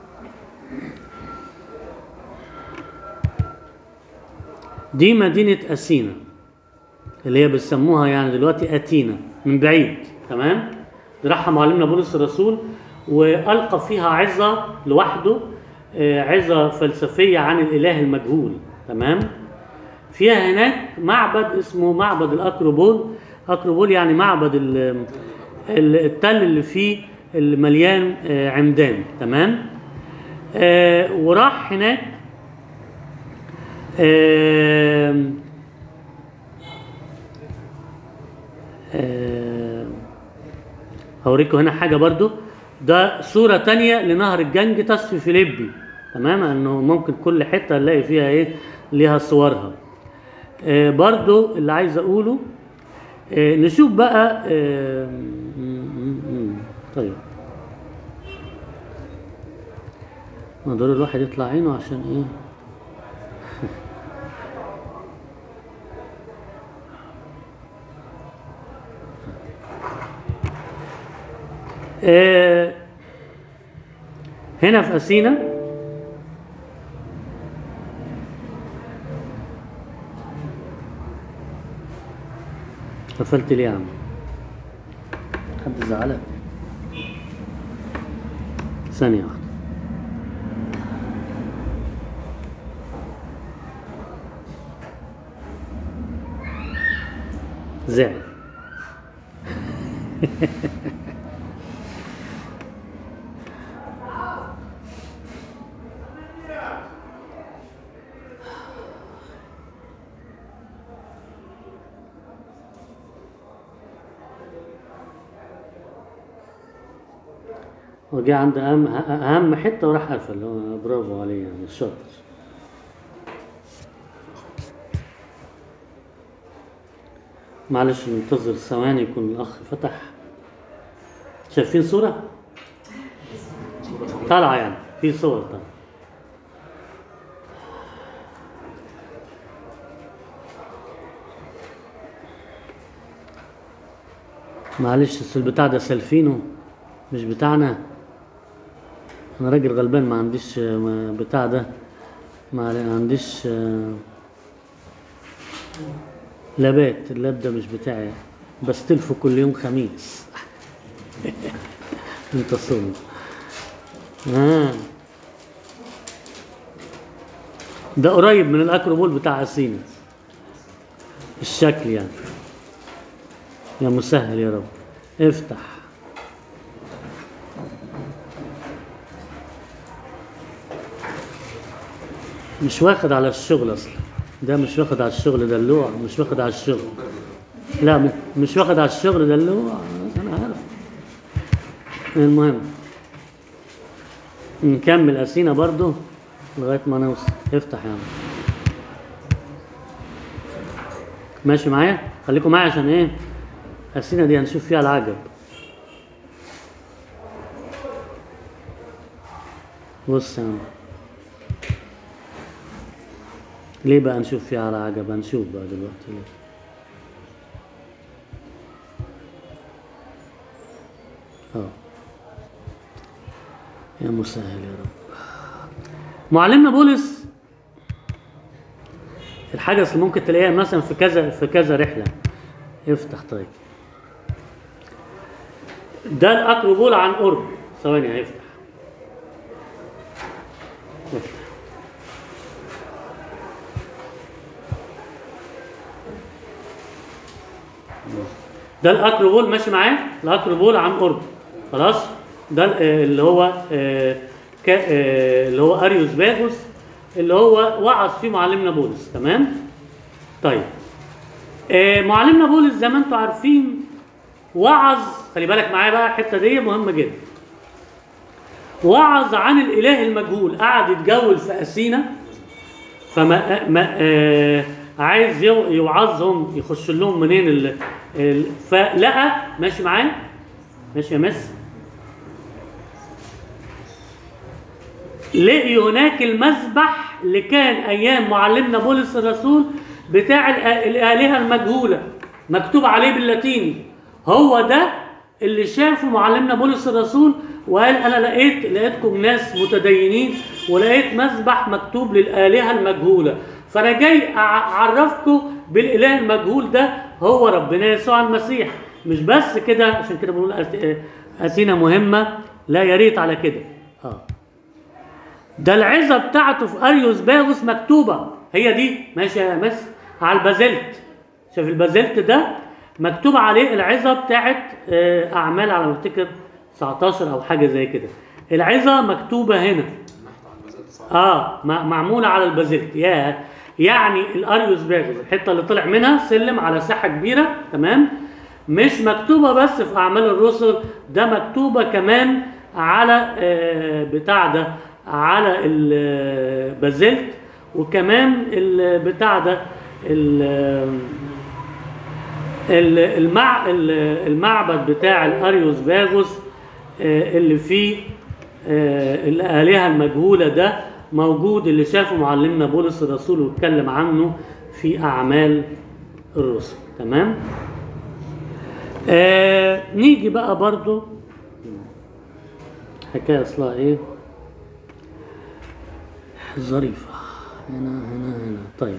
دي مدينة أثينا اللي هي بيسموها يعني دلوقتي أتينا من بعيد تمام دي راحها معلمنا بولس الرسول وألقى فيها عظة لوحده آه، عظة فلسفية عن الإله المجهول تمام فيها هناك معبد اسمه معبد الأكروبول أكروبول يعني معبد ال- ال- التل اللي فيه اللي مليان آه، عمدان تمام آه، وراح هناك آم، آه، هوريكم هنا حاجة برضو ده صورة تانية لنهر الجنجتس في فيليبي تمام انه ممكن كل حتة نلاقي فيها ايه ليها صورها آه، برضو اللي عايز اقوله آه، نشوف بقى آه، م- م- م- طيب ما دول الواحد يطلع عينه عشان ايه آه، هنا في أثينا قفلت ليه يا عم حد زعلك ثانية واحدة زعل وجه عند اهم اهم حته وراح قفل هو برافو عليه يعني شاطر معلش ننتظر ثواني يكون الاخ فتح شايفين صوره طالعه يعني في صور طالعه معلش أصل البتاع ده سالفينه مش بتاعنا انا راجل غلبان ما عنديش آه، ما- بتاع ده ما عنديش آه، لابات اللاب ده مش بتاعي بستلفه كل يوم خميس انت صوم آه. ده قريب من الاكروبول بتاع اسينا الشكل يعني يا مسهل يا رب افتح مش واخد على الشغل اصلا ده مش واخد على الشغل دلوع مش واخد على الشغل لا م- مش واخد على الشغل دلوع انا عارف المهم نكمل أسينا برضو لغاية ما نوصل افتح يا عم ماشي معايا خليكم معايا عشان ايه أسينا دي هنشوف فيها العجب بص يا عم ليه بقى نشوف فيها العجب هنشوف بقى دلوقتي ليه اه يا مسهل يا رب معلمنا بولس الحاجة اللي ممكن تلاقيها مثلا في كذا في كذا رحلة افتح طيب ده الأقربول عن قرب ثواني هيفتح افتح. ده الاكروبول ماشي معاه الاكروبول عن قرب خلاص ده ال- آه، اللي هو آه، كا- آه، اللي هو اريوس باغوس اللي هو وعظ فيه معلمنا بولس تمام طيب آه، معلمنا بولس زي ما انتم عارفين وعظ خلي بالك معايا بقى الحته دي مهمه جدا وعظ عن الاله المجهول قعد يتجول في اثينا فما ما آه عايز يو- يوعظهم يخش لهم منين ال ال فلقى ماشي معايا ماشي يا مس لقي هناك المذبح اللي كان ايام معلمنا بولس الرسول بتاع الآ- الالهه المجهوله مكتوب عليه باللاتيني هو ده اللي شافه معلمنا بولس الرسول وقال انا لقيت لقيتكم ناس متدينين ولقيت مذبح مكتوب للالهه المجهوله فانا جاي أع- اعرفكم بالاله المجهول ده هو ربنا يسوع المسيح مش بس كده عشان كده بنقول أت- اتينا مهمه لا يا ريت على كده اه ده العظة بتاعته في أريوس باغوس مكتوبة هي دي ماشي يا مس على البازلت شوف البازلت ده مكتوب عليه العظة بتاعت آه، أعمال على ما أفتكر 19 أو حاجة زي كده العظة مكتوبة هنا نحت على البازلت صح اه م- معموله على البازلت يا يعني الاريوس باغوس الحته اللي طلع منها سلم على ساحه كبيره تمام مش مكتوبه بس في اعمال الرسل ده مكتوبه كمان على آه بتاع ده على البازلت وكمان ال- بتاع ده ال- ال- المع ال- المعبد بتاع الاريوس باغوس آه، اللي فيه آه، الآلهة المجهولة ده موجود اللي شافه معلمنا بولس الرسول واتكلم عنه في أعمال الرسل تمام آه نيجي بقى برضو حكاية أصلها إيه ظريفة هنا هنا هنا طيب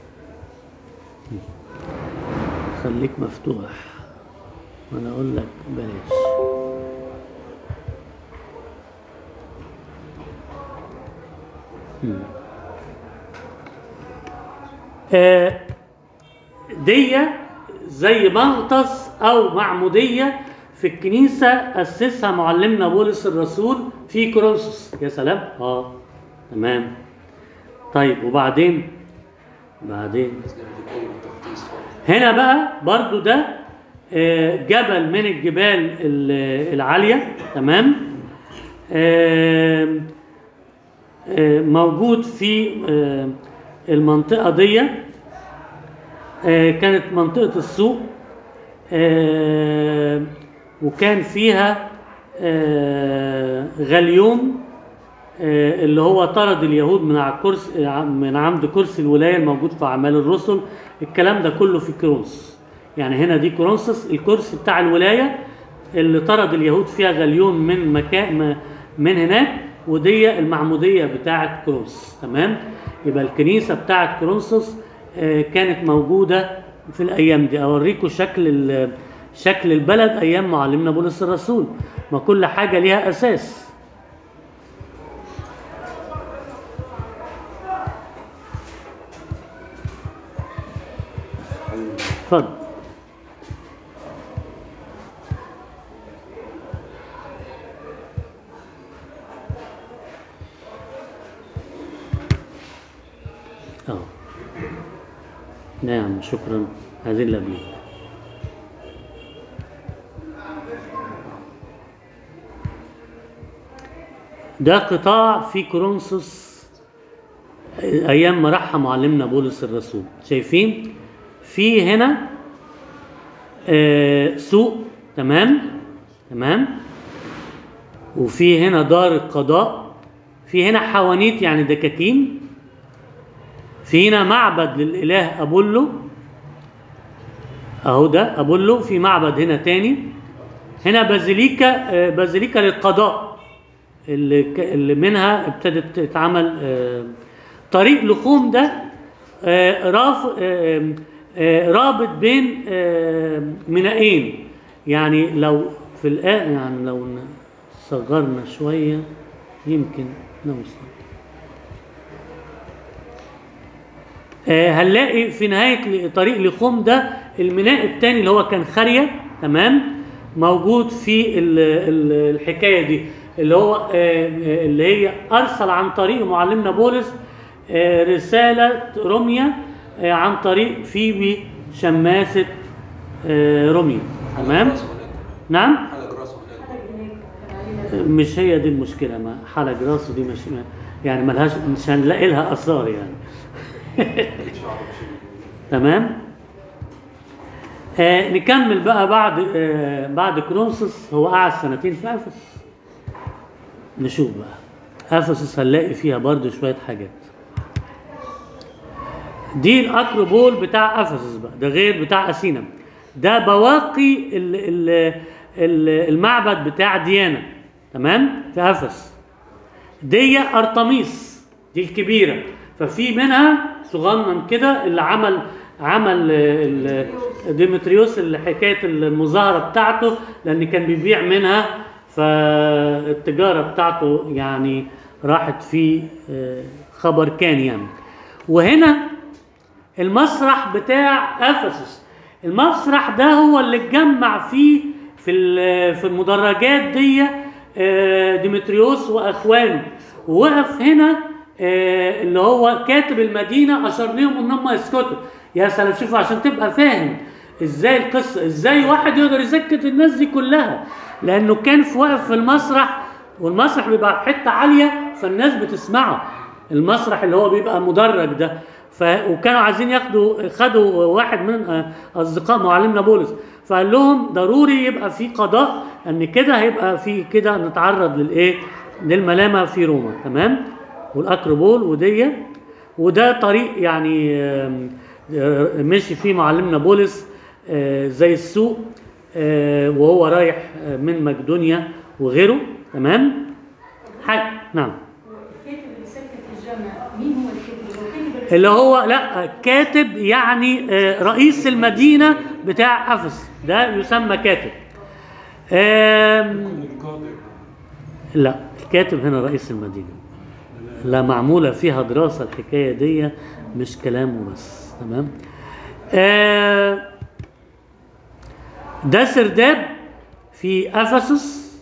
خليك مفتوح وانا اقول لك بلاش مم. آه، دي زي مغطس او معموديه في الكنيسه اسسها معلمنا بولس الرسول في كورنثوس يا سلام اه تمام طيب وبعدين بعدين بس جنب الكون والتغطيس خالص هنا بقى برضو ده آه، جبل من الجبال ال- العالية تمام آم، آه، موجود في آه، المنطقة دي آه، كانت منطقة السوق آه، وكان فيها آه، غليوم آه، اللي هو طرد اليهود من على الكرسي من عند كرسي الولايه الموجود في اعمال الرسل الكلام ده كله في كرونس يعني هنا دي كرونسس الكرسي بتاع الولايه اللي طرد اليهود فيها غليون من مكان من هناك ودي المعموديه بتاعه كرونس تمام يبقى الكنيسه بتاعه كرونسوس آه، كانت موجوده في الايام دي اوريكم شكل ال- شكل البلد ايام معلمنا بولس الرسول ما كل حاجه ليها اساس اتفضل اه نعم شكرا هذه اللي قبليه ده قطاع في كورنثوس ايام ما راح معلمنا بولس الرسول شايفين في هنا آه، سوق تمام تمام وفي هنا دار القضاء في هنا حوانيت يعني دكاكين في هنا معبد للاله ابولو اهو ده ابولو في معبد هنا تاني هنا بازيليكا آه، بازيليكا للقضاء اللي ك- اللي منها ابتدت تتعمل آه، طريق لخوم ده آه، راف آه، آه، رابط بين آه، مينائين يعني لو في الآن يعني لو ن- صغرنا شوية يمكن نوصل آه، هنلاقي في نهاية ل- طريق لخوم ده الميناء الثاني اللي هو كان خارية تمام موجود في ال- ال- الحكاية دي اللي هو آه، آه، اللي هي أرسل عن طريق معلمنا بولس آه، رسالة روميا آه، عن طريق فيبي شماسة آه، روميا تمام نعم حلق راسه هناك مش هي دي المشكلة ما حلق راسه دي مش يعني ملهاش مش هنلاقي لها آثار يعني تمام آه نكمل بقى بعد آه بعد كرونسوس هو قعد سنتين في افسس نشوف بقى افسس هنلاقي فيها برضو شويه حاجات دي الاكروبول بتاع افسس بقى ده غير بتاع اثينا ده بواقي ال ال ال المعبد بتاع ديانا تمام في افس دي ارطميس دي الكبيره ففي منها صغنن كده اللي عمل عمل ال- ديمتريوس اللي حكايه المظاهره بتاعته لان كان بيبيع منها فالتجاره بتاعته يعني راحت في آه، خبر كان يعني وهنا المسرح بتاع افسس المسرح ده هو اللي اتجمع فيه في ال- في المدرجات دي آه، ديمتريوس واخوانه ووقف هنا آه، اللي هو كاتب المدينه اشار لهم ان هم يسكتوا يا سلام شوفوا عشان تبقى فاهم ازاي القصه ازاي واحد يقدر يسكت الناس دي كلها لانه كان في واقف في المسرح والمسرح بيبقى في حته عاليه فالناس بتسمعه المسرح اللي هو بيبقى مدرج ده ف... وكانوا عايزين ياخدوا خدوا واحد من آه، اصدقاء معلمنا بولس فقال لهم ضروري يبقى في قضاء ان كده هيبقى في كده نتعرض للايه للملامه في روما تمام والاكروبول ودي وده طريق يعني آم، آه، مشي فيه معلمنا بولس آه، زي السوق آه، وهو رايح آه، من مقدونيا وغيره تمام حاجة نعم الكاتب اللي سكت الجامع مين هو الكاتب؟ هو كاتب الرسالة اللي هو لا كاتب يعني آه، رئيس المدينة بتاع أفس ده يسمى كاتب آم، يكون القاضي لا الكاتب هنا رئيس المدينة لا معمولة فيها دراسة الحكاية دي مش كلامه بس تمام آه ده سرداب في أفسس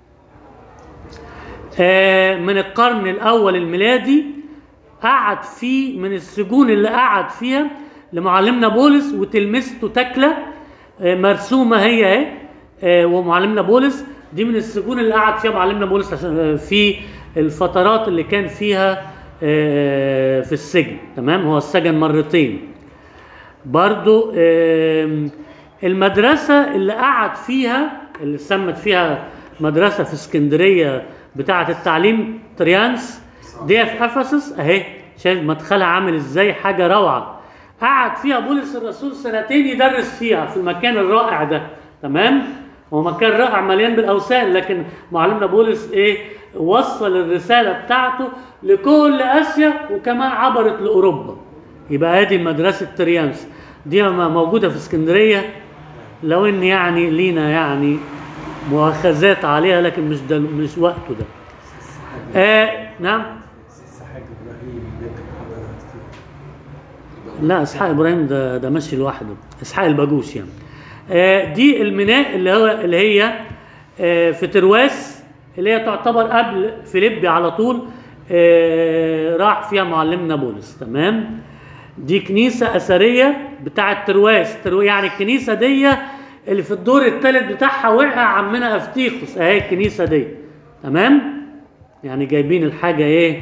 آه من القرن الأول الميلادي قعد فيه من السجون اللي قعد فيها لمعلمنا بولس وتلمسته تكلة آه مرسومة هي اهي آه ومعلمنا بولس دي من السجون اللي قعد فيها معلمنا بولس عشان آه في الفترات اللي كان فيها آه في السجن تمام هو السجن مرتين برضو آم، المدرسة اللي قعد فيها اللي سمت فيها مدرسة في اسكندرية بتاعة التعليم تريانس دي في أفسس أهي شايف مدخلها عامل إزاي حاجة روعة قعد فيها بولس الرسول سنتين يدرس فيها في المكان الرائع ده تمام هو مكان رائع مليان بالأوثان لكن معلمنا بولس إيه وصل الرسالة بتاعته لكل آسيا وكمان عبرت لأوروبا يبقى ادي مدرسه تريانس دي م- موجوده في اسكندريه لو ان يعني لينا يعني مؤاخذات عليها لكن مش ده مش وقته ده آه نعم اسحاق ابراهيم بيت حضرات فيه لا اسحاق ابراهيم ده ده ماشي لوحده اسحاق الباجوش يعني آه دي الميناء اللي هو اللي هي آه في ترواس اللي هي تعتبر قبل فيليبي على طول آه راح فيها معلمنا بولس تمام دي كنيسة أثرية بتاعة ترواس ترو يعني الكنيسة دي اللي في الدور الثالث بتاعها وقع عمنا أفتيخوس أهي الكنيسة دي تمام يعني جايبين الحاجة ايه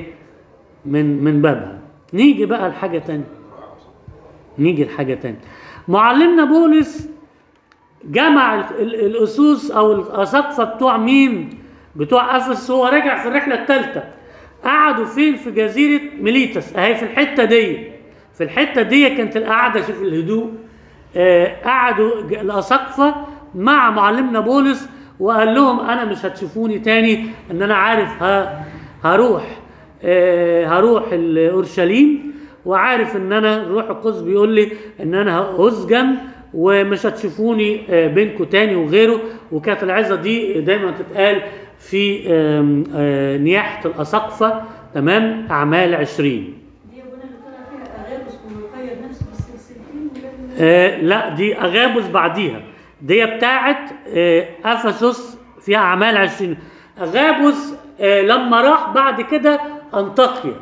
من من بابها نيجي بقى لحاجة تانية نيجي لحاجة تانية معلمنا بولس جمع ال- ال- الأسوس أو الأساقفة بتوع مين؟ بتوع أفس هو راجع في الرحلة الثالثة قعدوا فين؟ في جزيرة ميليتس أهي في الحتة دي في الحتة دي كانت القعدة شوف الهدوء آه قعدوا ج- الأساقفة مع معلمنا بولس وقال لهم أنا مش هتشوفوني تاني إن أنا عارف ه- هروح آه هروح ال- أورشليم وعارف ان انا الروح القدس بيقول لي ان انا هسجن ومش هتشوفوني آه، بينكم تاني وغيره وكانت العظه دي دايما تتقال في آم، آه، نياحه الاساقفه تمام اعمال 20 دي ابونا اللي طلع فيها اغابس وقيد نفسه بالسلسلتين وجاب آه لا دي اغابس بعديها دي بتاعت آه افسس في اعمال 20 اغابس آه لما راح بعد كده انطاكيا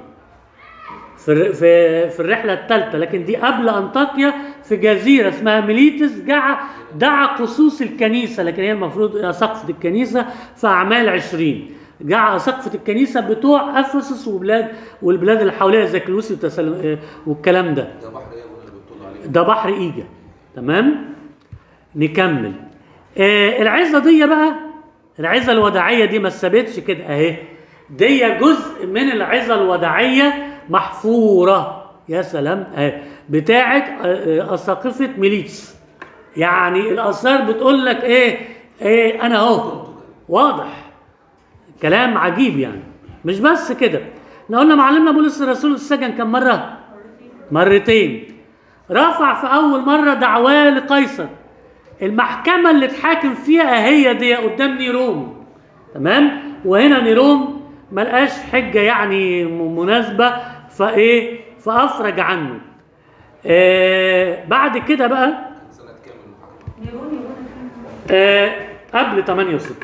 في الر- في في الرحله الثالثه لكن دي قبل انطاكيا في جزيره اسمها ميليتس دعا دعا قصوص الكنيسه لكن هي المفروض سقفه الكنيسه في اعمال 20 دعا سقفه الكنيسه بتوع افسس وبلاد والبلاد اللي حواليها زي كلوسي وتسل... آه، والكلام ده ده بحر ايه اللي بتطل عليه ده بحر ايجا تمام نكمل آه العزه دي بقى العزه الوداعيه دي ما سابتش كده اهي دي جزء من العزه الوداعيه محفوره يا سلام اهي بتاعه آه، آه، اساقفه ميليتس يعني الاثار بتقول لك ايه ايه انا اهو واضح كلام عجيب يعني مش بس كده احنا قلنا معلمنا بولس الرسول السجن كم مره مرتين رفع في اول مره دعواه لقيصر المحكمه اللي اتحاكم فيها هي دي قدام نيرون تمام وهنا نيرون ملقاش حجه يعني م- مناسبه فايه فافرج عنه آه بعد كده بقى سنة كام المحاكمة؟ نيرون يقول آه قبل 68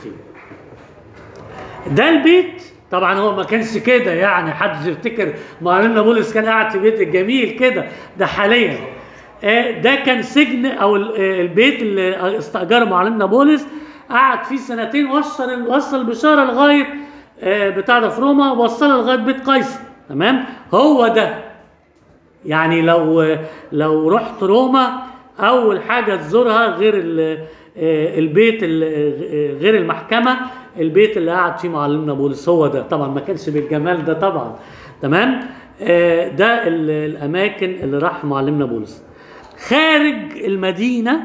ده البيت طبعا هو ما كانش كده يعني حد يفتكر معلمنا بولس كان قاعد في بيت الجميل كده ده حاليا آه ده كان سجن او ال- آه، البيت اللي استاجره معلمنا بولس قعد فيه سنتين وصل وصل البشاره لغايه آه بتاع ده في روما وصلها لغايه بيت قيصر تمام هو ده يعني لو لو رحت روما اول حاجه تزورها غير ال- آه، البيت ال- آه، غير المحكمه البيت اللي قعد فيه معلمنا بولس هو ده طبعا ما كانش بالجمال ده طبعا تمام آه، ده ال- الاماكن اللي راح معلمنا بولس خارج المدينه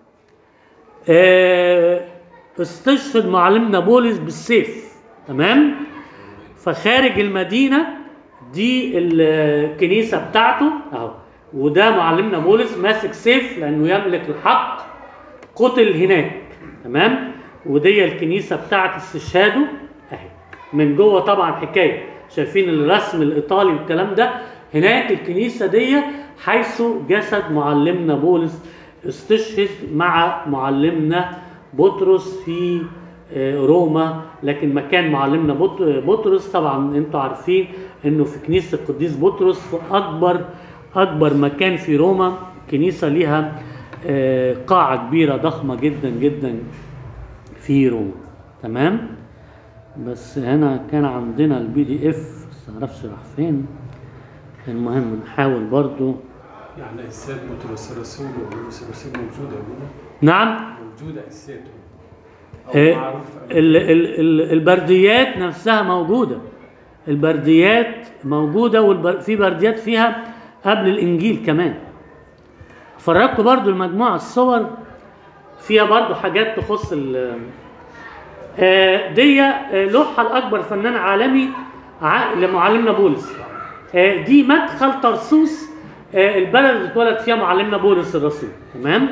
آه، استشهد معلمنا بولس بالسيف تمام فخارج المدينه دي الكنيسه بتاعته اهو وده معلمنا بولس ماسك سيف لانه يملك الحق قتل هناك تمام ودي الكنيسه بتاعت استشهاده اهي من جوه طبعا حكايه شايفين الرسم الايطالي والكلام ده هناك الكنيسه دي حيث جسد معلمنا بولس استشهد مع معلمنا بطرس في آه، روما لكن مكان معلمنا بط- بطرس طبعا انتوا عارفين انه في كنيسه القديس بطرس في اكبر اكبر مكان في روما كنيسه ليها آه، قاعه كبيره ضخمه جدا جدا في روما تمام بس هنا كان عندنا البي دي اف بس معرفش راح فين المهم نحاول برضو يعني اجساد بطرس الرسول وبولس الرسول موجوده يا ابونا نعم موجوده اجسادهم او إيه، معروف ال- ال- ال- البرديات نفسها موجودة البرديات موجودة وفي برديات فيها قبل الإنجيل كمان فرجكم برضو المجموعة الصور فيها برضو حاجات تخص ال آه، دي آه، لوحة الأكبر فنان عالمي ع- لمعلمنا بولس آه، دي مدخل طرسوس آه، البلد اللي اتولد فيها معلمنا بولس الرسول تمام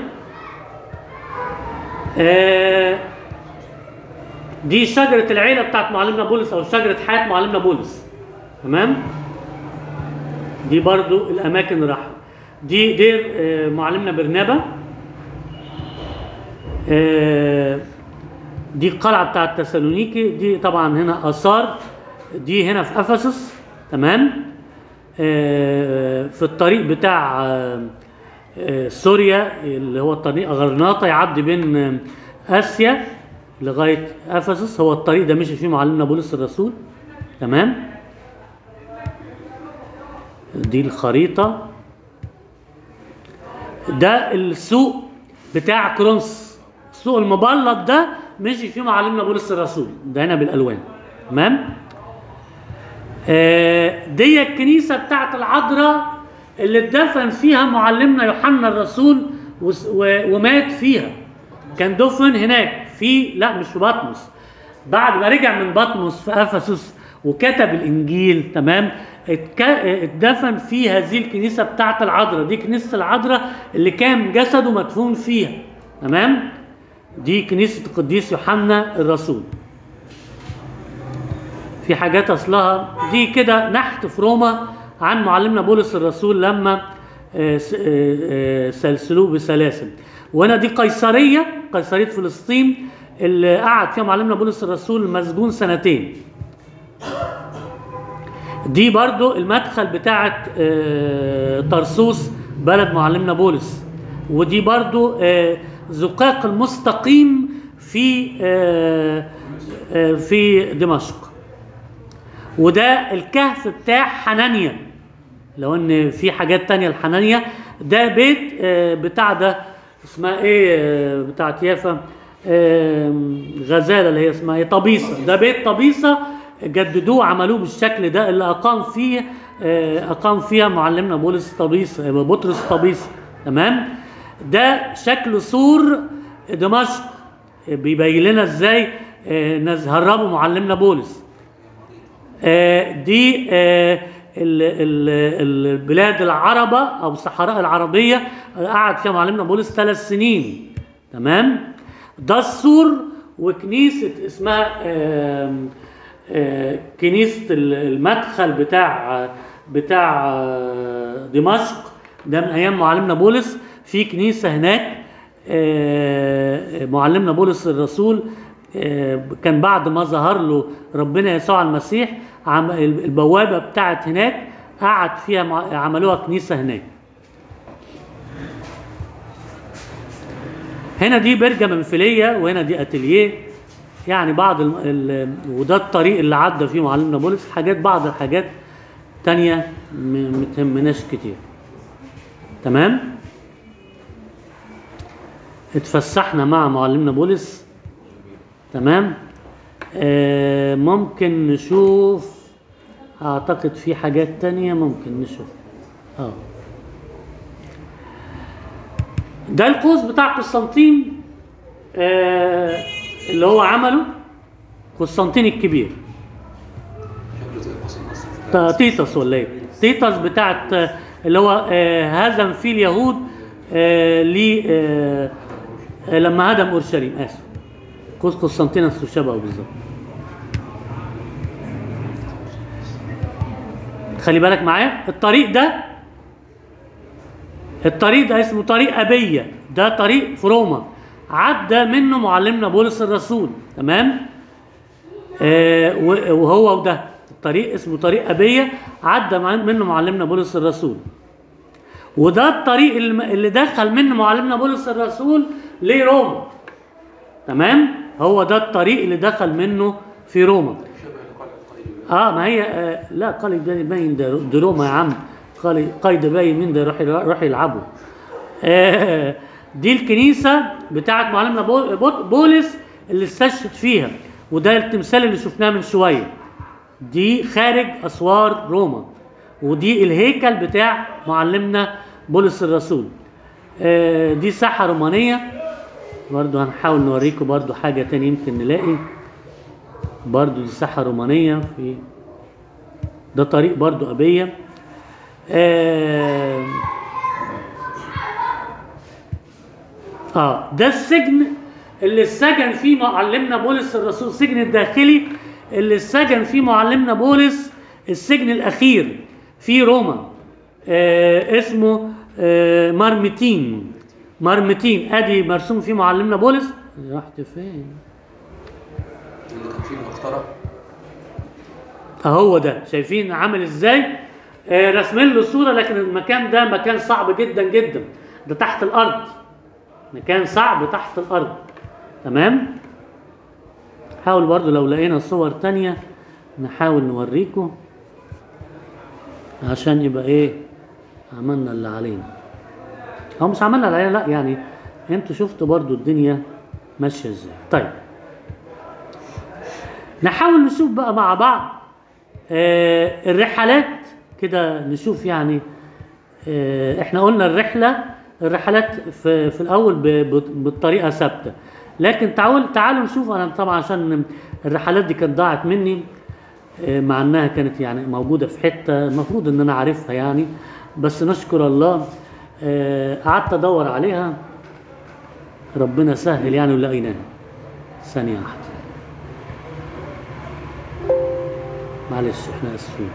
آه، دي شجرة العيلة بتاعت معلمنا بولس أو شجرة حياة معلمنا بولس تمام دي برضو الأماكن اللي راحها دي دير آه، معلمنا برنابا آه، دي القلعة بتاعت تسالونيكي دي طبعا هنا آثار دي هنا في أفسس تمام آه، في الطريق بتاع آه، آه، سوريا اللي هو الطريق غرناطة يعدي بين آه، آسيا لغاية أفسس هو الطريق ده مشي فيه معلمنا بولس الرسول تمام دي الخريطة ده السوق بتاع كرونس السوق المبلط ده مشي فيه معلمنا بولس الرسول ده هنا بالالوان تمام آه، دي الكنيسه بتاعت العذراء اللي اتدفن فيها معلمنا يوحنا الرسول وس- و- ومات فيها كان دفن هناك في لا مش في بطمس بعد ما رجع من بطمس في افسس وكتب الانجيل تمام اتك- اتدفن في هذه الكنيسه بتاعت العذراء دي كنيسه العذراء اللي كان جسده مدفون فيها تمام دي كنيسه القديس يوحنا الرسول في حاجات اصلها دي كده نحت في روما عن معلمنا بولس الرسول لما آه، س- آه، آه، سلسلوه بسلاسل وهنا دي قيصريه قيصريه فلسطين اللي قعد فيها معلمنا بولس الرسول مسجون سنتين دي برضو المدخل بتاعت آه، طرسوس بلد معلمنا بولس ودي برضو آه، زقاق المستقيم في آه، آه، في دمشق وده الكهف بتاع حنانيا لو ان في حاجات تانية لحنانيا ده بيت آه، بتاع ده اسمها ايه آه، بتاعت يافا آه، غزاله اللي هي اسمها ايه طبيسه ده بيت طبيسه جددوه عملوه بالشكل ده اللي اقام فيه آه، اقام فيها معلمنا بولس طبيس آه، بطرس طبيس تمام ده شكل سور دمشق بيبين لنا ازاي آه، ناس هربوا معلمنا بولس آه، دي آه، ال- ال- البلاد العربة أو الصحراء العربية آه، قعد فيها معلمنا بولس ثلاث سنين تمام ده السور وكنيسة اسمها آم، آه، كنيسة ال- المدخل بتاع بتاع آه، دمشق ده من أيام معلمنا بولس في كنيسة هناك آه، معلمنا بولس الرسول آه، كان بعد ما ظهر له ربنا يسوع المسيح عم- البوابه بتاعت هناك قعد فيها مع- عملوها كنيسه هناك هنا دي برجه منفليه وهنا دي اتيليه يعني بعض ال... ال... وده الطريق اللي عدى فيه معلمنا بولس حاجات بعض الحاجات تانية م- متهمناش كتير تمام اتفسحنا مع معلمنا بولس تمام آه ممكن نشوف اعتقد في حاجات تانية ممكن نشوف اه ده القوس بتاع قسطنطين آه اللي هو عمله قسطنطين الكبير شكله زي قوس النصر في تا- تيتس ولا ايه؟ تيتس بتاعت آه، اللي هو آه، هزم فيه اليهود آه، لي آه، آه، لما هدم اورشليم اسف قوس قسطنطينوس شبهه بالظبط خلي بالك معايا الطريق ده الطريق ده اسمه طريق أبية ده طريق في روما عدى منه معلمنا بولس الرسول تمام آه، و- وهو وده الطريق اسمه طريق أبية عدى مع- منه معلمنا بولس الرسول وده الطريق الم- اللي دخل منه معلمنا بولس الرسول لروما تمام هو ده الطريق اللي دخل منه في روما شبه القلعه القديمه اه ما هي آه لا قال ده باين ده ده روما يا عم قال قايد باين مين ده يروح يروح يلعبوا آه دي الكنيسه بتاعت معلمنا بول- بول- بولس اللي استشهد فيها وده التمثال اللي شفناه من شويه دي خارج اسوار روما ودي الهيكل بتاع معلمنا بولس الرسول آه دي ساحه رومانيه برضو هنحاول نوريكم برضو حاجه تاني يمكن نلاقي برضو دي ساحة رومانية في ده طريق برضو أبية آه, آه ده السجن اللي السجن فيه معلمنا بولس الرسول السجن الداخلي اللي السجن فيه معلمنا بولس السجن الأخير في روما آه اسمه آه مرمتين مرمتين ادي مرسوم فيه معلمنا بولس رحت فين اللي كان فيه المقطره اهو ده شايفين عامل ازاي آه رسمين له صوره لكن المكان ده مكان صعب جدا جدا ده تحت الارض مكان صعب تحت الارض تمام حاول برضو لو لقينا صور تانية نحاول نوريكم عشان يبقى ايه عملنا اللي علينا هو مش عملنا اللي علينا لا يعني انتوا شفتوا برضو الدنيا ماشيه ازاي طيب نحاول نشوف بقى مع بعض آه الرحلات كده نشوف يعني آه احنا قلنا الرحله الرحلات في, في الاول ب- ب- بالطريقه ثابته لكن تعالوا تعالوا نشوف انا طبعا عشان الرحلات دي كانت ضاعت مني آه، مع انها كانت يعني موجوده في حته المفروض ان انا عارفها يعني بس نشكر الله آه، قعدت ادور عليها ربنا سهل يعني ولقيناها ثانيه واحده معلش احنا اسفين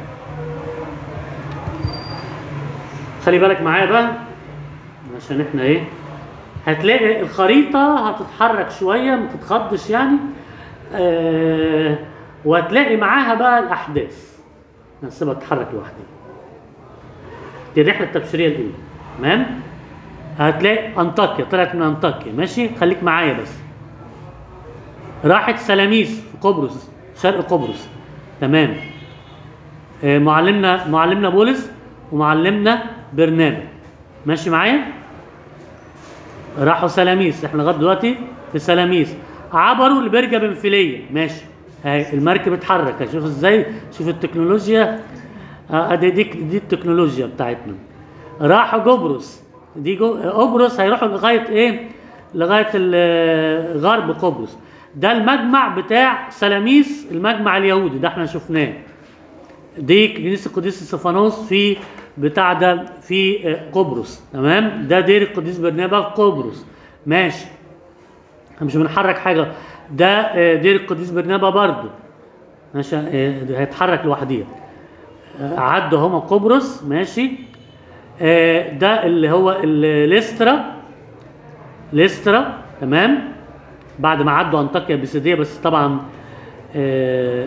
خلي بالك معايا بقى عشان احنا ايه هتلاقي الخريطة هتتحرك شوية ما تتخضش يعني آه وهتلاقي معاها بقى الأحداث هنسيبها تتحرك لوحدها دي الرحلة التبشيرية الأولى تمام هتلاقي أنطاكيا طلعت من أنطاكيا ماشي خليك معايا بس راحت سلاميس في قبرص شرق قبرص تمام آه، معلمنا معلمنا بولس ومعلمنا برنابا ماشي معايا راحوا سلاميس احنا لغايه دلوقتي في سلاميس عبروا لبرجه بنفيليه ماشي اهي المركب اتحرك شوف ازاي شوف التكنولوجيا اه دي, دي دي التكنولوجيا بتاعتنا راحوا قبرص دي جو قبرص هيروحوا لغايه ايه لغايه ال- غرب قبرص ده المجمع بتاع سلاميس المجمع اليهودي ده احنا شفناه دي كنيسه القديس استفانوس في بتاع ده في آه، قبرص تمام ده دير القديس برنابا في قبرص ماشي احنا مش بنحرك حاجه ده آه، دير القديس برنابا برضه ماشي آه، ده هيتحرك لوحديه آه، عدوا هما قبرص ماشي آه، ده اللي هو ال- ليسترا ليسترا تمام بعد ما عدوا انطاكيا بيسيديه بس طبعا آه،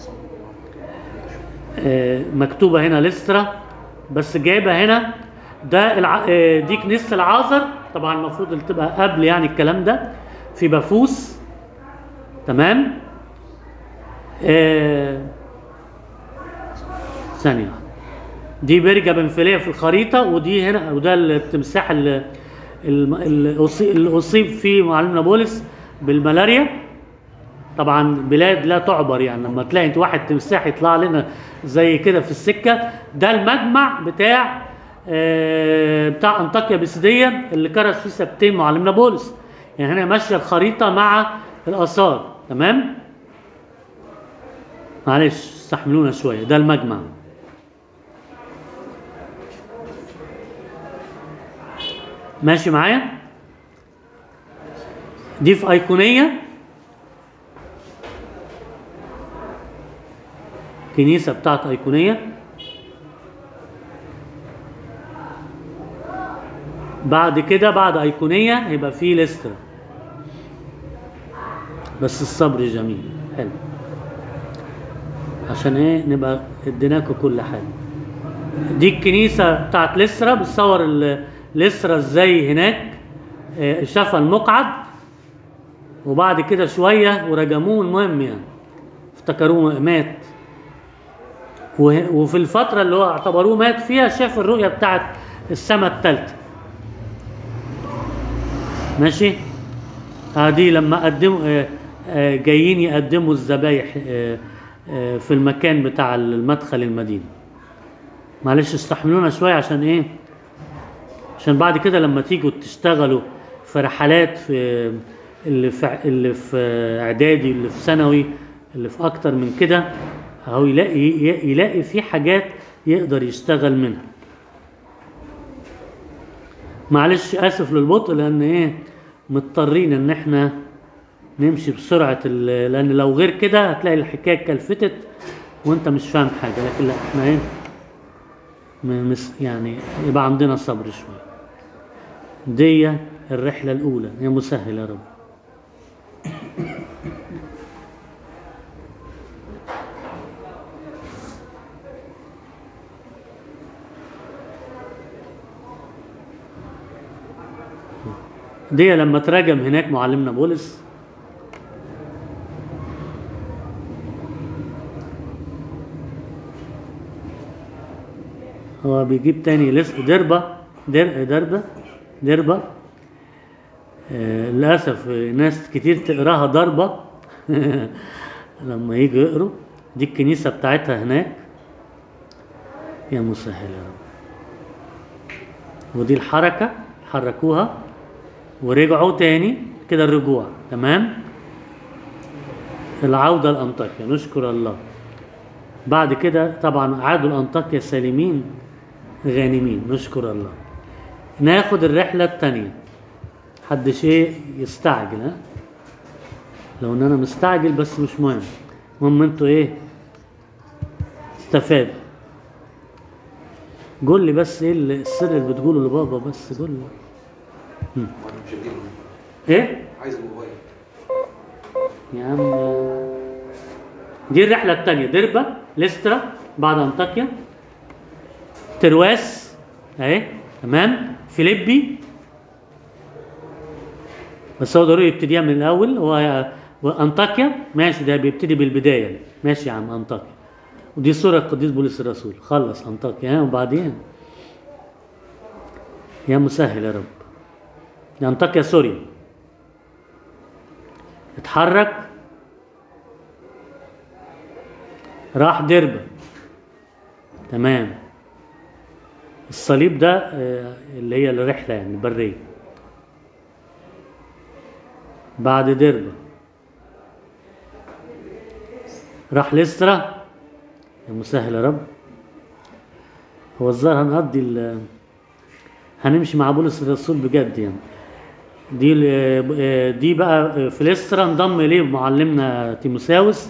آه، مكتوبه هنا ليسترا بس جايبه هنا ده الع... آه، دي كنيسه العازر طبعا المفروض اللي تبقى قبل يعني الكلام ده في بافوس تمام آه، ثانيه واحدة. دي برجه بنفيليه في الخريطه ودي هنا وده التمساح اللي اللي أصيب, اللي أصيب فيه معلمنا بولس بالملاريا طبعا بلاد لا تعبر يعني لما تلاقي انت واحد تمساح يطلع لنا زي كده في السكه ده المجمع بتاع آه، بتاع انطاكيا بيسيديه اللي كرس فيه سبتين معلمنا بولس يعني هنا ماشيه الخريطه مع الاثار تمام معلش استحملونا شويه ده المجمع ماشي معايا دي في ايقونيه كنيسه بتاعت ايقونيه بعد كده بعد ايقونيه هيبقى في ليسترا بس الصبر جميل حلو عشان ايه نبقى اديناكم كل حاجه دي الكنيسه بتاعت لسرا بتصور ال- لسرا ازاي هناك آه، شافها المقعد وبعد كده شويه ورجموه المهم يعني افتكروه مات وه- وفي الفتره اللي هو اعتبروه مات فيها شاف الرؤيه بتاعت السماء الثالثه ماشي ادي لما قدموا آه، آه، جايين يقدموا الذبايح آه، آه، في المكان بتاع المدخل المدينه معلش استحملونا شويه عشان ايه عشان بعد كده لما تيجوا تشتغلوا في رحلات في اللي في اللي في اعدادي اللي في ثانوي اللي في اكتر من كده اهو يلاقي يلاقي في حاجات يقدر يشتغل منها معلش اسف للبطء لان ايه مضطرين ان احنا نمشي بسرعه ال- لان لو غير كده هتلاقي الحكايه كلفتت وانت مش فاهم حاجه لكن لا احنا ايه م- مس يعني يبقى عندنا صبر شويه دي الرحله الاولى يا مسهل يا رب دي لما تراجم هناك معلمنا بولس هو بيجيب تاني لس دربة در دربة دربة آه، للأسف آه، ناس كتير تقراها ضربة لما يجوا يقروا دي الكنيسة بتاعتها هناك يا مسهل يا رب ودي الحركة حركوها ورجعوا تاني كده الرجوع تمام العودة لأنطاكيا نشكر الله بعد كده طبعا عادوا لأنطاكيا سالمين غانمين نشكر الله ناخد الرحلة التانية محدش ايه يستعجل ها لو ان انا مستعجل بس مش مهم المهم انتوا ايه استفادوا قول لي بس ايه السر اللي بتقوله لبابا بس قول لي وانا مش هجيبه ايه عايز الموبايل يا عم دي الرحلة التانية دربة لسترا بعد أنطاكيا ترواس اهي تمام فيليبي بس هو ضروري يبتديها من الأول هو وأنطاكيا ماشي ده بيبتدي بالبداية ماشي يا عم أنطاكيا ودي صورة القديس بولس الرسول خلص أنطاكيا ها وبعدين يا مسهل يا رب دي أنطاكيا سوريا اتحرك راح دربة تمام الصليب ده آه، اللي هي الرحلة يعني البرية بعد دربة راح لسترا يا مسهل يا رب هو الظاهر هنقضي ال- هنمشي مع بولس الرسول بجد يعني دي ال- دي بقى في لسترا انضم اليه معلمنا تيموساوس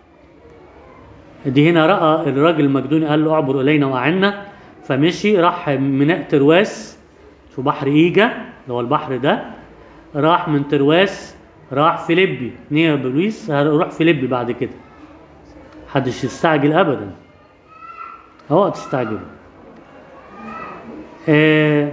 دي هنا راى الراجل المجدوني قال له اعبر الينا واعنا فمشي راح ميناء ترواس في بحر ايجا اللي هو البحر ده راح من ترواس راح فيليبي نيا بلويس هروح فيليبي بعد كده محدش يستعجل ابدا اوعى تستعجلوا آه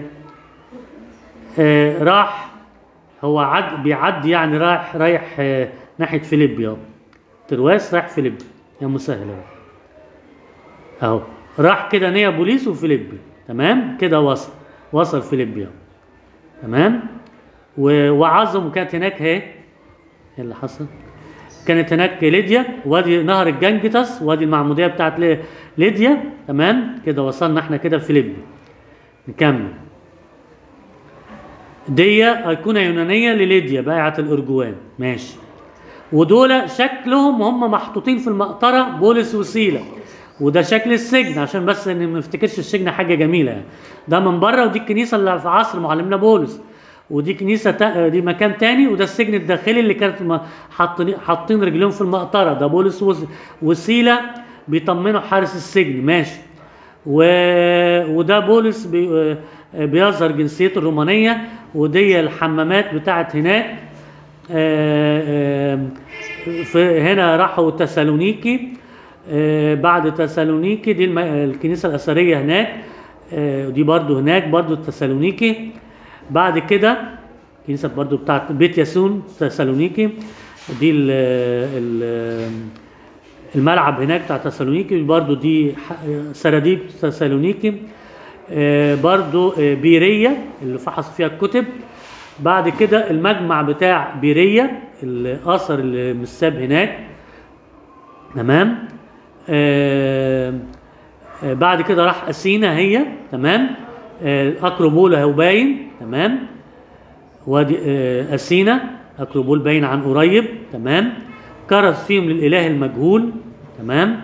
آه راح هو عد بيعدي يعني رايح رايح آه ناحيه فيليبي اهو ترواس رايح فيليبي يا مسهل اهو اهو راح كده نيا بوليس وفيليبي تمام كده وصل وصل فيليبي اهو تمام و- وعظم كانت هناك اهي ايه اللي حصل كانت هناك ليديا وادي نهر الجنجتس وادي المعموديه بتاعت لي- ليديا تمام كده وصلنا احنا كده فيليبي نكمل دي أيقونة يونانية لليديا بائعة الأرجوان ماشي ودول شكلهم هم محطوطين في المقطرة بولس وسيلة وده شكل السجن عشان بس ان ما نفتكرش السجن حاجة جميلة يعني ده من بره ودي الكنيسة اللي في عصر معلمنا بولس ودي كنيسة تا... دي مكان تاني وده السجن الداخلي اللي كانت م- حاطين حاطين رجليهم في المقطرة ده بولس وس... وسيلة بيطمنوا حارس السجن ماشي و... وده بولس بي... بيظهر جنسيته الرومانية ودي الحمامات بتاعت هناك آه، آه، في هنا راحوا تسالونيكي آه، بعد تسالونيكي دي الم- الكنيسة الأثرية هناك آه، ودي برضو هناك برضو تسالونيكي بعد كده كنيسة برضو بتاعت بيت ياسون تسالونيكي دي ال ال الملعب هناك بتاع تسالونيكي برضو دي ح- سراديب تسالونيكي آه، برضو آه، بيرية اللي فحص فيها الكتب بعد كده المجمع بتاع بيرية الأثر اللي متساب هناك تمام آه آه بعد كده راح أثينا هي تمام آه أكروبول اهو باين تمام وادي آه أثينا أكروبول باين عن قريب تمام كرز فيهم للإله المجهول تمام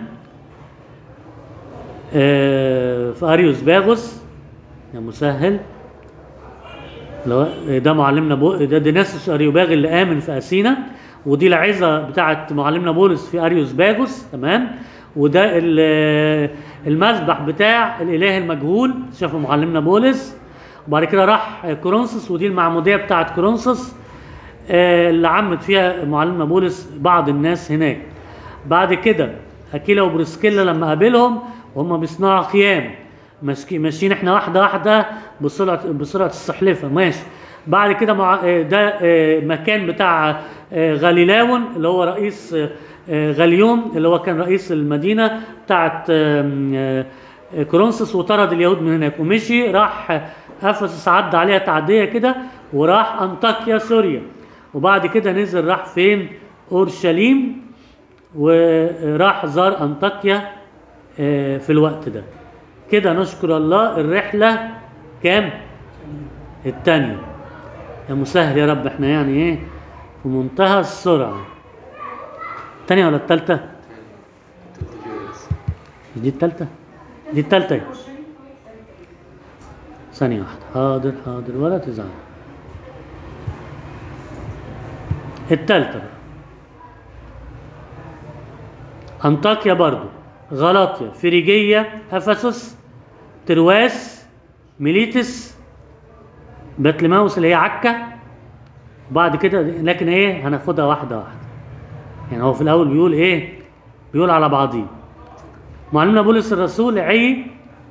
آه في أريوس باغوس يا مسهل لو ده معلمنا بو ده ديناسيوس اريوباغ اللي امن في اثينا ودي العظه بتاعت معلمنا بولس في اريوس باجوس تمام وده ال- المذبح بتاع الاله المجهول شافه معلمنا بولس وبعد كده راح كورنثوس ودي المعموديه بتاعت كورنثوس آه، اللي عمت فيها معلمنا بولس بعض الناس هناك بعد كده اكيلا وبرسكيلا لما قابلهم وهم بيصنعوا خيام ماشي- ماشيين احنا واحده واحده بسرعه بسرعه السحلفه ماشي بعد كده مع آه، ده آه، مكان بتاع آه، غاليلاون اللي هو رئيس آه، آه، غاليون اللي هو كان رئيس المدينه بتاعت آم، آه، آه، كورنثوس وطرد اليهود من هناك ومشي راح افسس عدى عليها تعديه كده وراح انطاكيا سوريا وبعد كده نزل راح فين اورشليم وراح زار انطاكيا آه، في الوقت ده كده نشكر الله الرحله كام الثانيه يا مسهل يا رب احنا يعني ايه في منتهى السرعه الثانيه ولا الثالثه دي الثالثه دي الثالثه ثانيه واحده حاضر حاضر ولا تزعل الثالثه بقى انطاكيا برضو غلاطيا فريجية افسس ترواس ميليتس بطليماوس اللي هي عكا وبعد كده لكن ايه هناخدها واحده واحده يعني هو في الاول بيقول ايه بيقول على بعضيه معلمنا بولس الرسول عي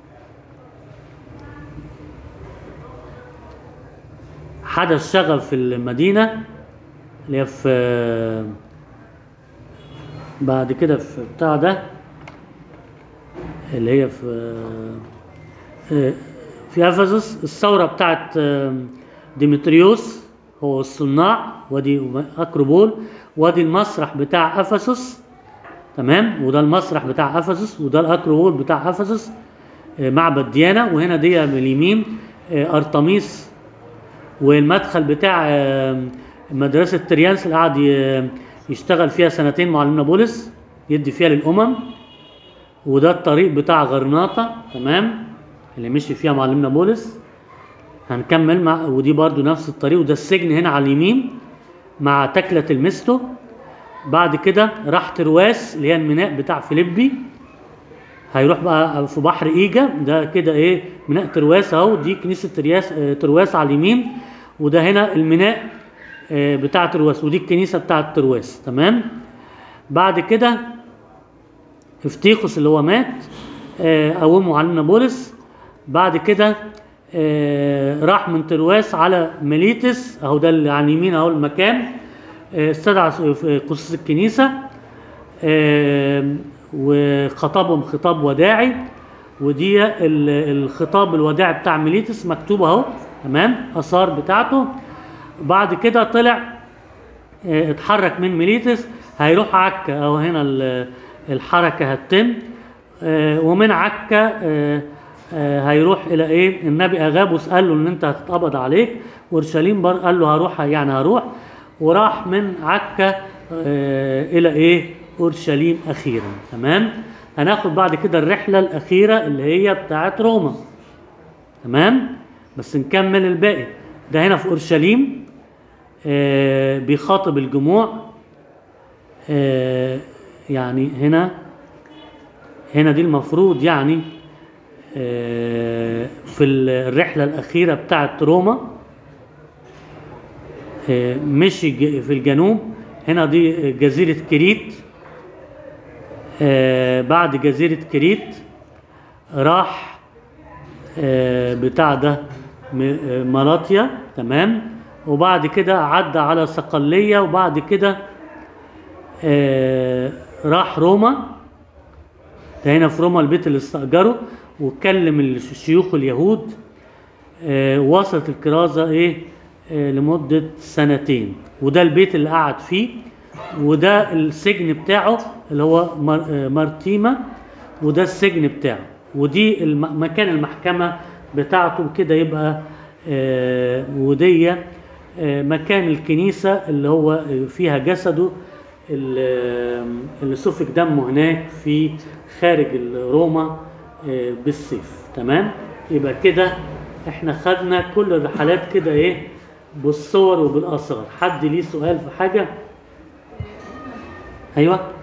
حدث شغب في المدينه اللي هي في بعد كده في بتاع ده اللي هي في في افسس الثوره بتاعت ديمتريوس هو الصناع ودي اكروبول وادي المسرح بتاع افسس تمام وده المسرح بتاع افسس وده الاكروبول بتاع افسس آه، معبد ديانا وهنا دي من اليمين آه، ارتميس والمدخل بتاع آه، مدرسه تريانس اللي قعد ي- يشتغل فيها سنتين معلمنا بولس يدي فيها للامم وده الطريق بتاع غرناطة تمام اللي مشي فيها معلمنا بولس هنكمل مع ودي برضو نفس الطريق وده السجن هنا على اليمين مع تكلة المستو بعد كده راح ترواس اللي هي الميناء بتاع فيليبي هيروح بقى في بحر ايجا ده كده ايه ميناء ترواس اهو دي كنيسه ترياس آه، ترواس على اليمين وده هنا الميناء آه، بتاع ترواس ودي الكنيسه بتاعه ترواس تمام بعد كده افتيخوس اللي هو مات آه، قومه علينا بولس بعد كده آه، راح من ترواس على ميليتس اهو ده اللي على اليمين اهو المكان آه، استدعى في قصص الكنيسه آه، وخطبهم خطاب وداعي ودي ال- الخطاب الوداعي بتاع ميليتس مكتوب اهو تمام اثار بتاعته بعد كده طلع آه، اتحرك من ميليتس هيروح عكا او هنا ال- الحركه هتتم آه، ومن عكا آه، آه، هيروح الى ايه النبي اغابوس قال له ان انت هتتقبض عليك اورشليم بر قال له هروح يعني هروح وراح من عكا آه، الى ايه اورشليم اخيرا تمام هناخد بعد كده الرحله الاخيره اللي هي بتاعت روما تمام بس نكمل الباقي ده هنا في اورشليم آه، بيخاطب الجموع آه، يعني هنا هنا دي المفروض يعني آه، في الرحلة الأخيرة بتاعت روما آه، مشي ج- في الجنوب هنا دي جزيرة كريت آه، بعد جزيرة كريت راح آه، بتاع ده م- آه، ملاطيا تمام وبعد كده عدى على صقلية وبعد كده آه، راح روما ده هنا في روما البيت اللي استأجره وكلم الشيوخ اليهود آه، وصلت الكرازة ايه آه، لمدة سنتين وده البيت اللي قعد فيه وده السجن بتاعه اللي هو مار- آه، مارتيما وده السجن بتاعه ودي الم- مكان المحكمة بتاعته كده يبقى آه، ودي آه، مكان الكنيسة اللي هو آه، فيها جسده اللي اللي سفك دمه هناك في خارج روما آه، بالسيف تمام يبقى كده احنا خدنا كل الرحلات كده ايه بالصور وبالاثار حد ليه سؤال في حاجه ايوه